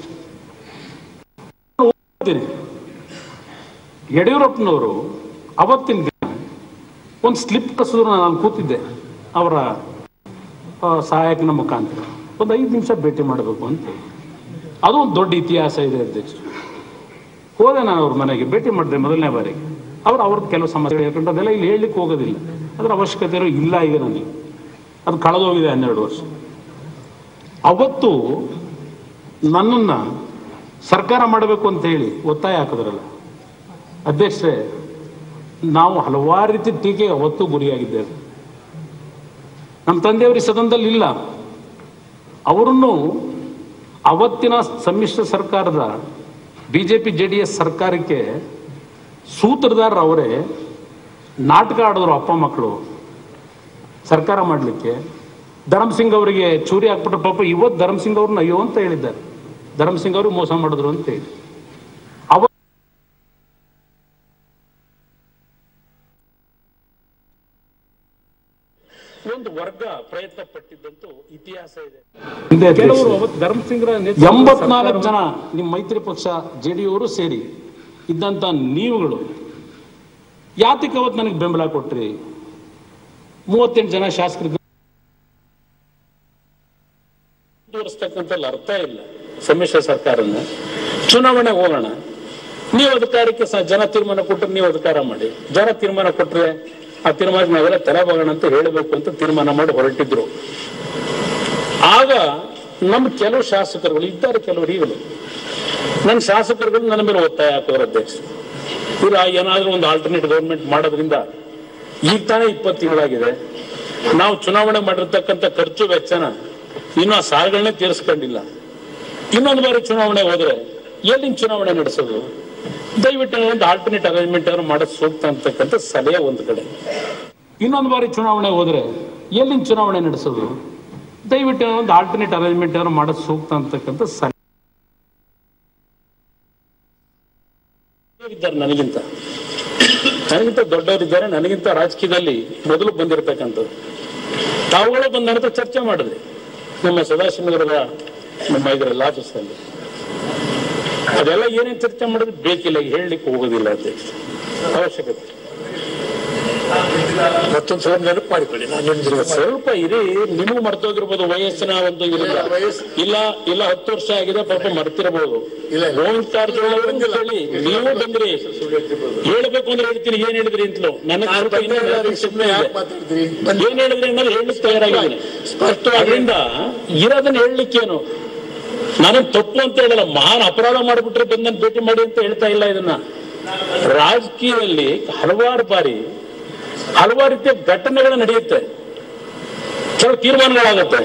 ಓದ್ತೀನಿ ಯಡಿಯೂರಪ್ಪನವರು ಅವತ್ತಿನ ದಿನ ಒಂದು ಸ್ಲಿಪ್ ಕಸಿದ್ರು ನಾನು ಕೂತಿದ್ದೆ ಅವರ ಆ, ಸಹಾಯಕನ ಮುಖಾಂತರ ಒಂದು ಐದು ನಿಮಿಷ ಭೇಟಿ ಮಾಡಬೇಕು ಅಂತ ಅದು ಒಂದು ದೊಡ್ಡ ಇತಿಹಾಸ ಇದೆ ಅಧ್ಯಕ್ಷರು ಹೋದೆ ನಾನು ಅವ್ರ ಮನೆಗೆ ಭೇಟಿ ಮಾಡಿದೆ ಮೊದಲನೇ ಬಾರಿಗೆ ಅವ್ರು ಅವ್ರದ್ದು ಕೆಲವು ಸಮಸ್ಯೆಗಳು ಹೇಳ್ಕೊಂಡು ಅದೆಲ್ಲ ಇಲ್ಲಿ ಹೇಳಲಿಕ್ಕೆ ಹೋಗೋದಿಲ್ಲ ಅದರ ಅವಶ್ಯಕತೆ ಇಲ್ಲ ಈಗ ನನಗೆ ಅದು ಕಳೆದೋಗಿದೆ ಹನ್ನೆರಡು ವರ್ಷ ಅವತ್ತು ನನ್ನನ್ನ ಸರ್ಕಾರ ಮಾಡಬೇಕು ಅಂತ ಹೇಳಿ ಒತ್ತಾಯ ಹಾಕಿದ್ರಲ್ಲ ಅಧ್ಯಕ್ಷರೇ ನಾವು ಹಲವಾರು ರೀತಿ ಟೀಕೆಗೆ ಅವತ್ತು ಗುರಿಯಾಗಿದ್ದೇವೆ ನಮ್ಮ ತಂದೆಯವರು ಈ ಸದನದಲ್ಲಿ ಇಲ್ಲ ಅವರನ್ನು ಅವತ್ತಿನ ಸಮ್ಮಿಶ್ರ ಸರ್ಕಾರದ B J P J D S ಸರ್ಕಾರಕ್ಕೆ ಸೂತ್ರಧಾರರು ಅವರೇ ನಾಟಕ ಆಡಿದ್ರು ಅಪ್ಪ ಮಕ್ಕಳು ಸರ್ಕಾರ ಮಾಡಲಿಕ್ಕೆ ಧರ್ಮಸಿಂಗ್ ಅವರಿಗೆ ಚೂರಿ ಹಾಕ್ಬಿಟ್ರೆ ಪಾಪ ಇವತ್ತು ಧರ್ಮಸಿಂಗ್ ಅವ್ರನ್ನ ಅಯ್ಯೋ ಅಂತ ಹೇಳಿದ್ದಾರೆ ಧರ್ಮಸಿಂಗ್ ಅವರು ಮೋಸ ಮಾಡಿದ್ರು ಅಂತ ಹೇಳಿ ಅವ ಒಂದು ವರ್ಗ ಪ್ರಯತ್ನ ಪಟ್ಟಿದ್ದಂತೂ ಇತಿಹಾಸ ಇದೆ ಕೆಲವರು ಅವತ್ತು ಧರ್ಮಸಿಂಗ್ರ ಎಂಬತ್ನಾಲ್ಕು ಜನ ನಿಮ್ಮ ಮೈತ್ರಿ ಪಕ್ಷ ಜೆ ಡಿ ಅವರು ಸೇರಿ ಇದ್ದಂತ ನೀವುಗಳು ಯಾತಕ್ಕೆ ಅವತ್ತು ನನಗೆ ಬೆಂಬಲ ಕೊಟ್ರಿ ಮೂವತ್ತೆಂಟು ಜನ ಶಾಸಕರು ಮುಂದುವರಿಸ್ತಕ್ಕಂಥಲ್ಲಿ ಅರ್ಥ ಇಲ್ಲ ಸಮ್ಮಿಶ್ರ ಸರ್ಕಾರನ ಚುನಾವಣೆ ಹೋಗೋಣ ನೀವು ಅಧಿಕಾರಕ್ಕೆ ಸ- ಜನ ತೀರ್ಮಾನ ಕೊಟ್ಟರೆ ನೀವು ಅಧಿಕಾರ ಮಾಡಿ ಜನ ತೀರ್ಮಾನ ಕೊಟ್ಟರೆ ಆ ತೀರ್ಮಾನಕ್ಕೆ ನಾವೆಲ್ಲ ತಲೆಬಾಗೋಣ ಅಂತ ಹೇಳಬೇಕು ಅಂತ ತೀರ್ಮಾನ ಮಾಡಿ ಹೊರಟಿದ್ರು ಆಗ ನಮ್ಮ ಕೆಲವು ಶಾಸಕರುಗಳು ಇದ್ದಾರೆ ಕೆಲವರು ಈಗಲೂ ನನ್ನ ಶಾಸಕರುಗಳು ನನ್ನ ಮೇಲೆ ಒತ್ತಾಯ ಹಾಕೋರು ಅಧ್ಯಕ್ಷ ಇಲ್ಲ ಏನಾದ್ರೂ ಒಂದು ಆಲ್ಟರ್ನೇಟ್ ಗೌರ್ಮೆಂಟ್ ಮಾಡೋದ್ರಿಂದ ಈಗ ತಾನೇ ಇಪ್ಪತ್ತು ತಿಂಗಳಾಗಿದೆ ನಾವು ಚುನಾವಣೆ ಮಾಡಿರ್ತಕ್ಕಂಥ ಖರ್ಚು ವೆಚ್ಚನ ಇನ್ನು ಆ ಸಾಲಗಳನ್ನೇ ತೀರಿಸ್ಕೊಂಡಿಲ್ಲ ಇನ್ನೊಂದು ಬಾರಿ ಚುನಾವಣೆ ಹೋದ್ರೆ ಎಲ್ಲಿಂದ ಚುನಾವಣೆ ನಡೆಸೋದು ದಯವಿಟ್ಟು ಒಂದು ಆಲ್ಟರ್ನೇಟ್ ಅರೇಂಜ್ಮೆಂಟ್ ಏನಾದ್ರು ಮಾಡೋದು ಸೂಕ್ತ ಅಂತಕ್ಕಂಥ ಸಲಹೆ ಒಂದು ಕಡೆ ಇನ್ನೊಂದು ಬಾರಿ ಚುನಾವಣೆ ಹೋದ್ರೆ ಎಲ್ಲಿಂದ ಚುನಾವಣೆ ನಡೆಸೋದು ದಯವಿಟ್ಟು ಒಂದು ಆಲ್ಟರ್ನೇಟ್ ಅರೇಂಜ್ಮೆಂಟ್ ಏನಾದ್ರು ಮಾಡೋದು ಸೂಕ್ತ ಅಂತಕ್ಕಂಥ ಸಲಹೆ ಇದ್ದಾರೆ ನನಗಿಂತ ನನಗಿಂತ ದೊಡ್ಡವರಿದ್ದಾರೆ ನನಗಿಂತ ರಾಜಕೀಯದಲ್ಲಿ ಮೊದಲು ಬಂದಿರತಕ್ಕಂಥದ್ದು ತಾವುಗಳು ಬಂದ ನಂತರ ಚರ್ಚೆ ಮಾಡಿದ್ರಿ ನಮ್ಮ ಸದಾಶಿವನಗರದ ನಮ್ಮ ಇದರಲ್ಲಿ ಆಫೀಸಲ್ಲಿ ಅದೆಲ್ಲ ಏನೇನು ಚರ್ಚೆ ಮಾಡಿದ್ರೆ ಬೇಕಿಲ್ಲ ಈಗ ಹೇಳಲಿಕ್ಕೆ ಹೋಗೋದಿಲ್ಲ ಅಧ್ಯಕ್ಷ ಅವಶ್ಯಕತೆ ಮತ್ತೊಂದು ಸಲ ನೆನಪು ಮಾಡಿಕೊಳ್ಳಿ ನಾನು ನಿಮ್ಗೆ ಸ್ವಲ್ಪ ಇರಿ ನಿಮಗೂ ಮರ್ತೋಗಿರ್ಬೋದು ವಯಸ್ಸಿನ ಒಂದು ಇರಲ್ಲ ಇಲ್ಲ, ವಯಸ್ಸು- ಇಲ್ಲ ಇಲ್ಲ ಹತ್ತು ವರ್ಷ ಆಗಿದೆ ಪಾಪ ಮರ್ತಿರಬಹುದು ಇಲ್ಲ, ಇಲ್ಲ. ಗೋವಿಂದ ಕಾರಜೋಳ ಅವರು ಹೇಳಿ ನೀವು ಬಂದ್ರಿ ಹೇಳ್ಬೇಕು ಅಂದ್ರೆ ಹೇಳ್ತೀನಿ ಏನ್ ಹೇಳಿದ್ರಿ ಅಂತಲೂ ನನಗೆ ನಾನು ಸ್ವಲ್ಪ ಇನ್ನೂ ಬಂದಿಲ್ಲ, ನೆನಪಿನ ಸುಮ್ನೆ ಶಕ್ತಿ ಯಾಕೆ ಇದೆ. ಮಾತಾಡಿದ್ರಿ ಬನ್ನಿ. ಏನ್ ಹೇಳಿದ್ರಿ ಅನ್ನೋದು ಹೇಳಲಿಕ್ಕೆ ತಯಾರಾಗಿದ್ದೀನಿ ಸ್ಪಷ್ಟವಾಗಿ ಅದರಿಂದ ಇರೋದನ್ನ ಹೇಳಲಿಕ್ಕೇನು ನಾನು ತಪ್ಪು ಅಂತ ಹೇಳಲ್ಲ ಮಹಾನ್ ಅಪರಾಧ ಮಾಡಿಬಿಟ್ರೆ ಬಂದನ್ ಭೇಟಿ ಮಾಡಿ ಅಂತ ಹೇಳ್ತಾ ಇಲ್ಲ ಇದನ್ನ ರಾಜಕೀಯದಲ್ಲಿ ಹಲವಾರು ಬಾರಿ ಹಲವಾರು ರೀತಿಯ ಘಟನೆಗಳು ನಡೆಯುತ್ತೆ ಕೆಲವು ತೀರ್ಮಾನಗಳಾಗುತ್ತೆ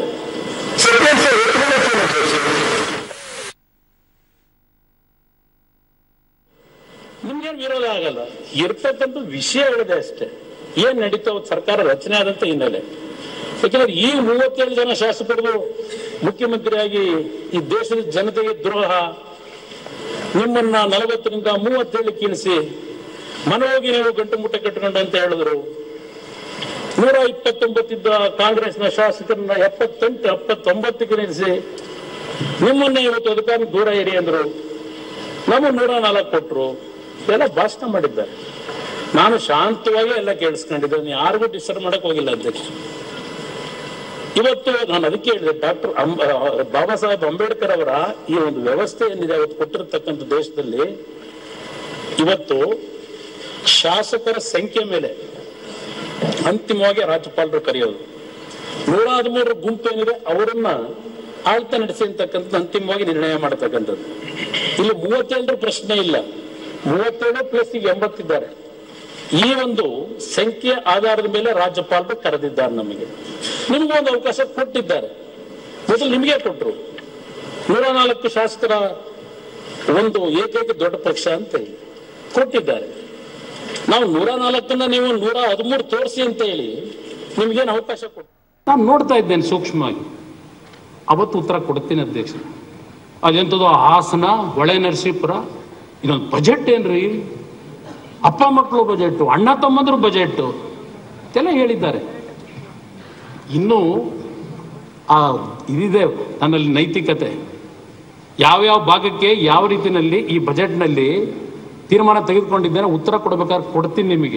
ನಿಮ್ಗೇನು ವಿರೋಧ ಆಗಲ್ಲ ಇರ್ತಕ್ಕಂಥ ವಿಷಯಗಳಿದೆ ಅಷ್ಟೇ ಏನ್ ನಡೀತಾವ ಸರ್ಕಾರ ರಚನೆ ಆದಂತ ಹಿನ್ನೆಲೆ ಯಾಕಂದ್ರೆ ಈ ಮೂವತ್ತೇಳು ಜನ ಶಾಸಕರು ಮುಖ್ಯಮಂತ್ರಿಯಾಗಿ ಈ ದೇಶದ ಜನತೆಗೆ ದ್ರೋಹ ನಿಮ್ಮನ್ನ ನಲವತ್ತರಿಂದ ಮೂವತ್ತೇಳು ಕೀಳಿಸಿ ಮನೋಗಿ ನೀವು ಗಂಟು ಮುಟ್ಟೆ ಕಟ್ಟಿಕೊಂಡು ಅಂತ ಹೇಳಿದ್ರು ನೂರ ಇಪ್ಪತ್ತೊಂಬತ್ತಿದ್ದ ಕಾಂಗ್ರೆಸ್ನ ಶಾಸಕರನ್ನ ಎಪ್ಪತ್ತೆಂಟು ಎಪ್ಪತ್ತೊಂಬತ್ತಕ್ಕೆ ನಿಲ್ಲಿಸಿ ನಿಮ್ಮನ್ನ ಇವತ್ತು ಅಧಿಕಾರ ದೂರ ಇರಿ ಅಂದ್ರು ನಮ್ಮ ನೂರ ನಾಲ್ಕು ಕೊಟ್ರು ಎಲ್ಲ ಭಾಷಣ ಮಾಡಿದ್ದಾರೆ ನಾನು ಶಾಂತವಾಗಿ ಎಲ್ಲ ಕೇಳಿಸ್ಕೊಂಡಿದ್ದೇನೆ ಯಾರಿಗೂ ಡಿಸ್ಟರ್ಬ್ ಮಾಡಕ್ ಹೋಗಿಲ್ಲ ಅಧ್ಯಕ್ಷ ಇವತ್ತು ನಾನು ಅದಕ್ಕೆ ಹೇಳಿದೆ ಡಾಕ್ಟರ್ ಬಾಬಾ ಸಾಹೇಬ್ ಅಂಬೇಡ್ಕರ್ ಅವರ ಈ ಒಂದು ವ್ಯವಸ್ಥೆ ಏನಿದೆ ಅವತ್ತು ಕೊಟ್ಟಿರತಕ್ಕಂಥ ದೇಶದಲ್ಲಿ ಇವತ್ತು ಶಾಸಕರ ಸಂಖ್ಯೆ ಮೇಲೆ ಅಂತಿಮವಾಗಿ ರಾಜ್ಯಪಾಲರು ಕರೆಯೋದು ನೂರ ಹದಿಮೂರರ ಗುಂಪು ಏನಿದೆ ಅವರನ್ನ ಆಳ್ತ ನಡೆಸಿ ಅಂತಕ್ಕಂಥದ್ದು ಅಂತಿಮವಾಗಿ ನಿರ್ಣಯ ಮಾಡತಕ್ಕಂಥದ್ದು ಇಲ್ಲಿ ಮೂವತ್ತೇಳರ ಪ್ರಶ್ನೆ ಇಲ್ಲ ಮೂವತ್ತೇಳು ಪ್ಲಸ್ ಈಗ ಎಂಬತ್ತಿದ್ದಾರೆ ಈ ಒಂದು ಸಂಖ್ಯೆ ಆಧಾರದ ಮೇಲೆ ರಾಜ್ಯಪಾಲರು ಕರೆದಿದ್ದಾರೆ ನಮಗೆ ನಿಮಗೂ ಒಂದು ಅವಕಾಶ ಕೊಟ್ಟಿದ್ದಾರೆ ಮೊದಲು ನಿಮಗೆ ಕೊಟ್ಟರು ನೂರ ನಾಲ್ಕು ಶಾಸಕರ ಒಂದು ಏಕೈಕ ದೊಡ್ಡ ಪಕ್ಷ ಅಂತ ಹೇಳಿ ಕೊಟ್ಟಿದ್ದಾರೆ ನಾವು ನೂರ ನಾಲ್ಕನ್ನ ನೀವು ನೂರ ಹದಿಮೂರು ತೋರಿಸಿ ಅಂತ ಹೇಳಿ ನಿಮ್ಗೇನು ಅವಕಾಶ ಕೊಟ್ಟು ನಾನು ನೋಡ್ತಾ ಇದ್ದೇನೆ ಸೂಕ್ಷ್ಮವಾಗಿ ಅವತ್ತು ಉತ್ತರ ಕೊಡ್ತೀನಿ ಅಧ್ಯಕ್ಷ ಅದೆಂಥದ್ದು ಹಾಸನ ಹೊಳೆ ನರಸೀಪುರ ಇದೊಂದು ಬಜೆಟ್ ಏನ್ರಿ ಅಪ್ಪ ಮಕ್ಕಳು ಬಜೆಟ್ ಅಣ್ಣ ತಮ್ಮಂದ್ರು ಬಜೆಟ್ ಎಲ್ಲ ಹೇಳಿದ್ದಾರೆ ಇನ್ನು ಆ ಇದಿದೆ ನನ್ನಲ್ಲಿ ನೈತಿಕತೆ ಯಾವ್ಯಾವ ಭಾಗಕ್ಕೆ ಯಾವ ರೀತಿಯಲ್ಲಿ ಈ ಬಜೆಟ್ನಲ್ಲಿ ತೀರ್ಮಾನ ತೆಗೆದುಕೊಂಡಿದ್ದೇನೆ ಉತ್ತರ ಕೊಡಬೇಕಾದ್ರೆ ಕೊಡ್ತೀನಿ ನಿಮಗೆ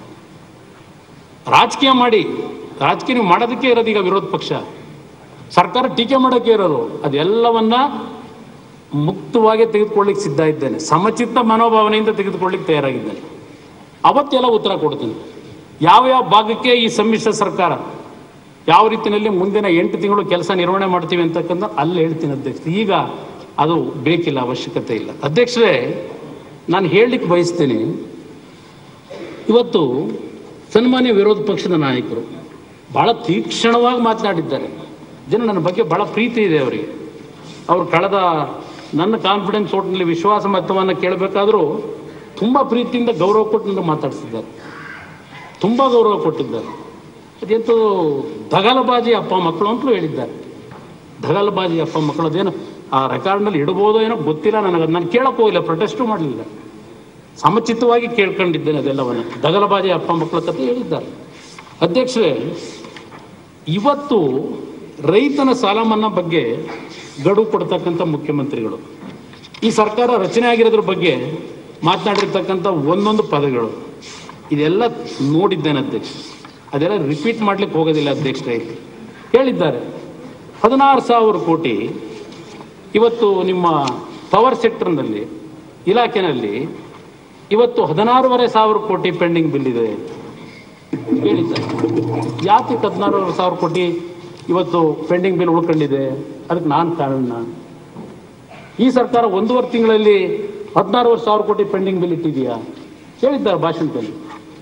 ರಾಜಕೀಯ ಮಾಡಿ ರಾಜಕೀಯ ನೀವು ಮಾಡೋದಕ್ಕೆ ಇರೋದು ಈಗ ವಿರೋಧ ಪಕ್ಷ ಸರ್ಕಾರ ಟೀಕೆ ಮಾಡೋಕ್ಕೆ ಇರೋದು ಅದೆಲ್ಲವನ್ನ ಮುಕ್ತವಾಗಿ ತೆಗೆದುಕೊಳ್ಳಿಕ್ಕೆ ಸಿದ್ಧ ಇದ್ದೇನೆ ಸಮಚಿತ್ತ ಮನೋಭಾವನೆಯಿಂದ ತೆಗೆದುಕೊಳ್ಳಿಕ್ಕೆ ತಯಾರಾಗಿದ್ದೇನೆ ಅವತ್ತೆಲ್ಲ ಉತ್ತರ ಕೊಡ್ತೀನಿ ಯಾವ ಯಾವ ಭಾಗಕ್ಕೆ ಈ ಸಮ್ಮಿಶ್ರ ಸರ್ಕಾರ ಯಾವ ರೀತಿಯಲ್ಲಿ ಮುಂದಿನ ಎಂಟು ತಿಂಗಳು ಕೆಲಸ ನಿರ್ವಹಣೆ ಮಾಡ್ತೀವಿ ಅಂತಕ್ಕಂಥ ಅಲ್ಲಿ ಹೇಳ್ತೀನಿ ಅಧ್ಯಕ್ಷ ಈಗ ಅದು ಬೇಕಿಲ್ಲ ಅವಶ್ಯಕತೆ ಇಲ್ಲ ಅಧ್ಯಕ್ಷರೇ ನಾನು ಹೇಳಲಿಕ್ಕೆ ಬಯಸ್ತೀನಿ ಇವತ್ತು ಸನ್ಮಾನ್ಯ ವಿರೋಧ ಪಕ್ಷದ ನಾಯಕರು ಬಹಳ ತೀಕ್ಷ್ಣವಾಗಿ ಮಾತನಾಡಿದ್ದಾರೆ ಜನ ನನ್ನ ಬಗ್ಗೆ ಬಹಳ ಪ್ರೀತಿ ಇದೆ ಅವರಿಗೆ ಅವರು ಕಳೆದ ನನ್ನ ಕಾನ್ಫಿಡೆನ್ಸ್ ಓಟ್ನಲ್ಲಿ ವಿಶ್ವಾಸ ಮತವನ್ನು ಕೇಳಬೇಕಾದ್ರೂ ತುಂಬ ಪ್ರೀತಿಯಿಂದ ಗೌರವ ಕೊಟ್ಟು ನನಗೆ ಮಾತಾಡ್ತಿದ್ದಾರೆ ತುಂಬ ಗೌರವ ಕೊಟ್ಟಿದ್ದಾರೆ ಅದೆಂತೂ ದಗಲಬಾಜಿ ಅಪ್ಪ ಮಕ್ಕಳು ಅಂತಲೂ ಹೇಳಿದ್ದಾರೆ ದಗಲಬಾಜಿ ಅಪ್ಪ ಮಕ್ಕಳು ಅದೇನು ಆ ರೆಕಾರ್ಡ್ನಲ್ಲಿ ಇಡ್ಬೋದೋ ಏನೋ ಗೊತ್ತಿಲ್ಲ ನನಗೆ ನಾನು ಕೇಳಕ್ಕೆ ಹೋಗಿಲ್ಲ ಪ್ರೊಟೆಸ್ಟು ಮಾಡಲಿಲ್ಲ ಸಮಚಿತ್ತವಾಗಿ ಕೇಳ್ಕೊಂಡಿದ್ದೇನೆ ಅದೆಲ್ಲವನ್ನು ದಗಲಬಾಜಿ ಅಪ್ಪ ಮಕ್ಕಳ ಕಥೆ ಹೇಳಿದ್ದಾರೆ ಅಧ್ಯಕ್ಷರೇ ಇವತ್ತು ರೈತನ ಸಾಲ ಮನ್ನಾ ಬಗ್ಗೆ ಗಡುವು ಕೊಡ್ತಕ್ಕಂಥ ಮುಖ್ಯಮಂತ್ರಿಗಳು ಈ ಸರ್ಕಾರ ರಚನೆ ಆಗಿರೋದ್ರ ಬಗ್ಗೆ ಮಾತನಾಡಿರ್ತಕ್ಕಂಥ ಒಂದೊಂದು ಪದಗಳು ಇದೆಲ್ಲ ನೋಡಿದ್ದೇನೆ ಅಧ್ಯಕ್ಷ ಅದೆಲ್ಲ ರಿಪೀಟ್ ಮಾಡ್ಲಿಕ್ಕೆ ಹೋಗೋದಿಲ್ಲ ಅಧ್ಯಕ್ಷರೇ ಹೇಳಿದ್ದಾರೆ ಹದಿನಾರು ಸಾವಿರ ಕೋಟಿ ಇವತ್ತು ನಿಮ್ಮ ಪವರ್ ಸೆಕ್ಟರ್ನಲ್ಲಿ ಇಲಾಖೆನಲ್ಲಿ ಇವತ್ತು ಹದಿನಾರೂವರೆ ಸಾವಿರ ಕೋಟಿ ಪೆಂಡಿಂಗ್ ಬಿಲ್ ಇದೆ ಹೇಳಿದ್ದಾರೆ ಯಾಕೆ ಹದಿನಾರೂವರೆ ಸಾವಿರ ಕೋಟಿ ಇವತ್ತು ಪೆಂಡಿಂಗ್ ಬಿಲ್ ಉಳ್ಕೊಂಡಿದೆ ಅದಕ್ಕೆ ನಾನು ಕಾರಣ ಈ ಸರ್ಕಾರ ಒಂದೂವರೆ ತಿಂಗಳಲ್ಲಿ ಹದಿನಾರೂವರೆ ಸಾವಿರ ಕೋಟಿ ಪೆಂಡಿಂಗ್ ಬಿಲ್ ಇಟ್ಟಿದೆಯಾ ಹೇಳಿದ್ದಾರೆ ಭಾಷಣದಲ್ಲಿ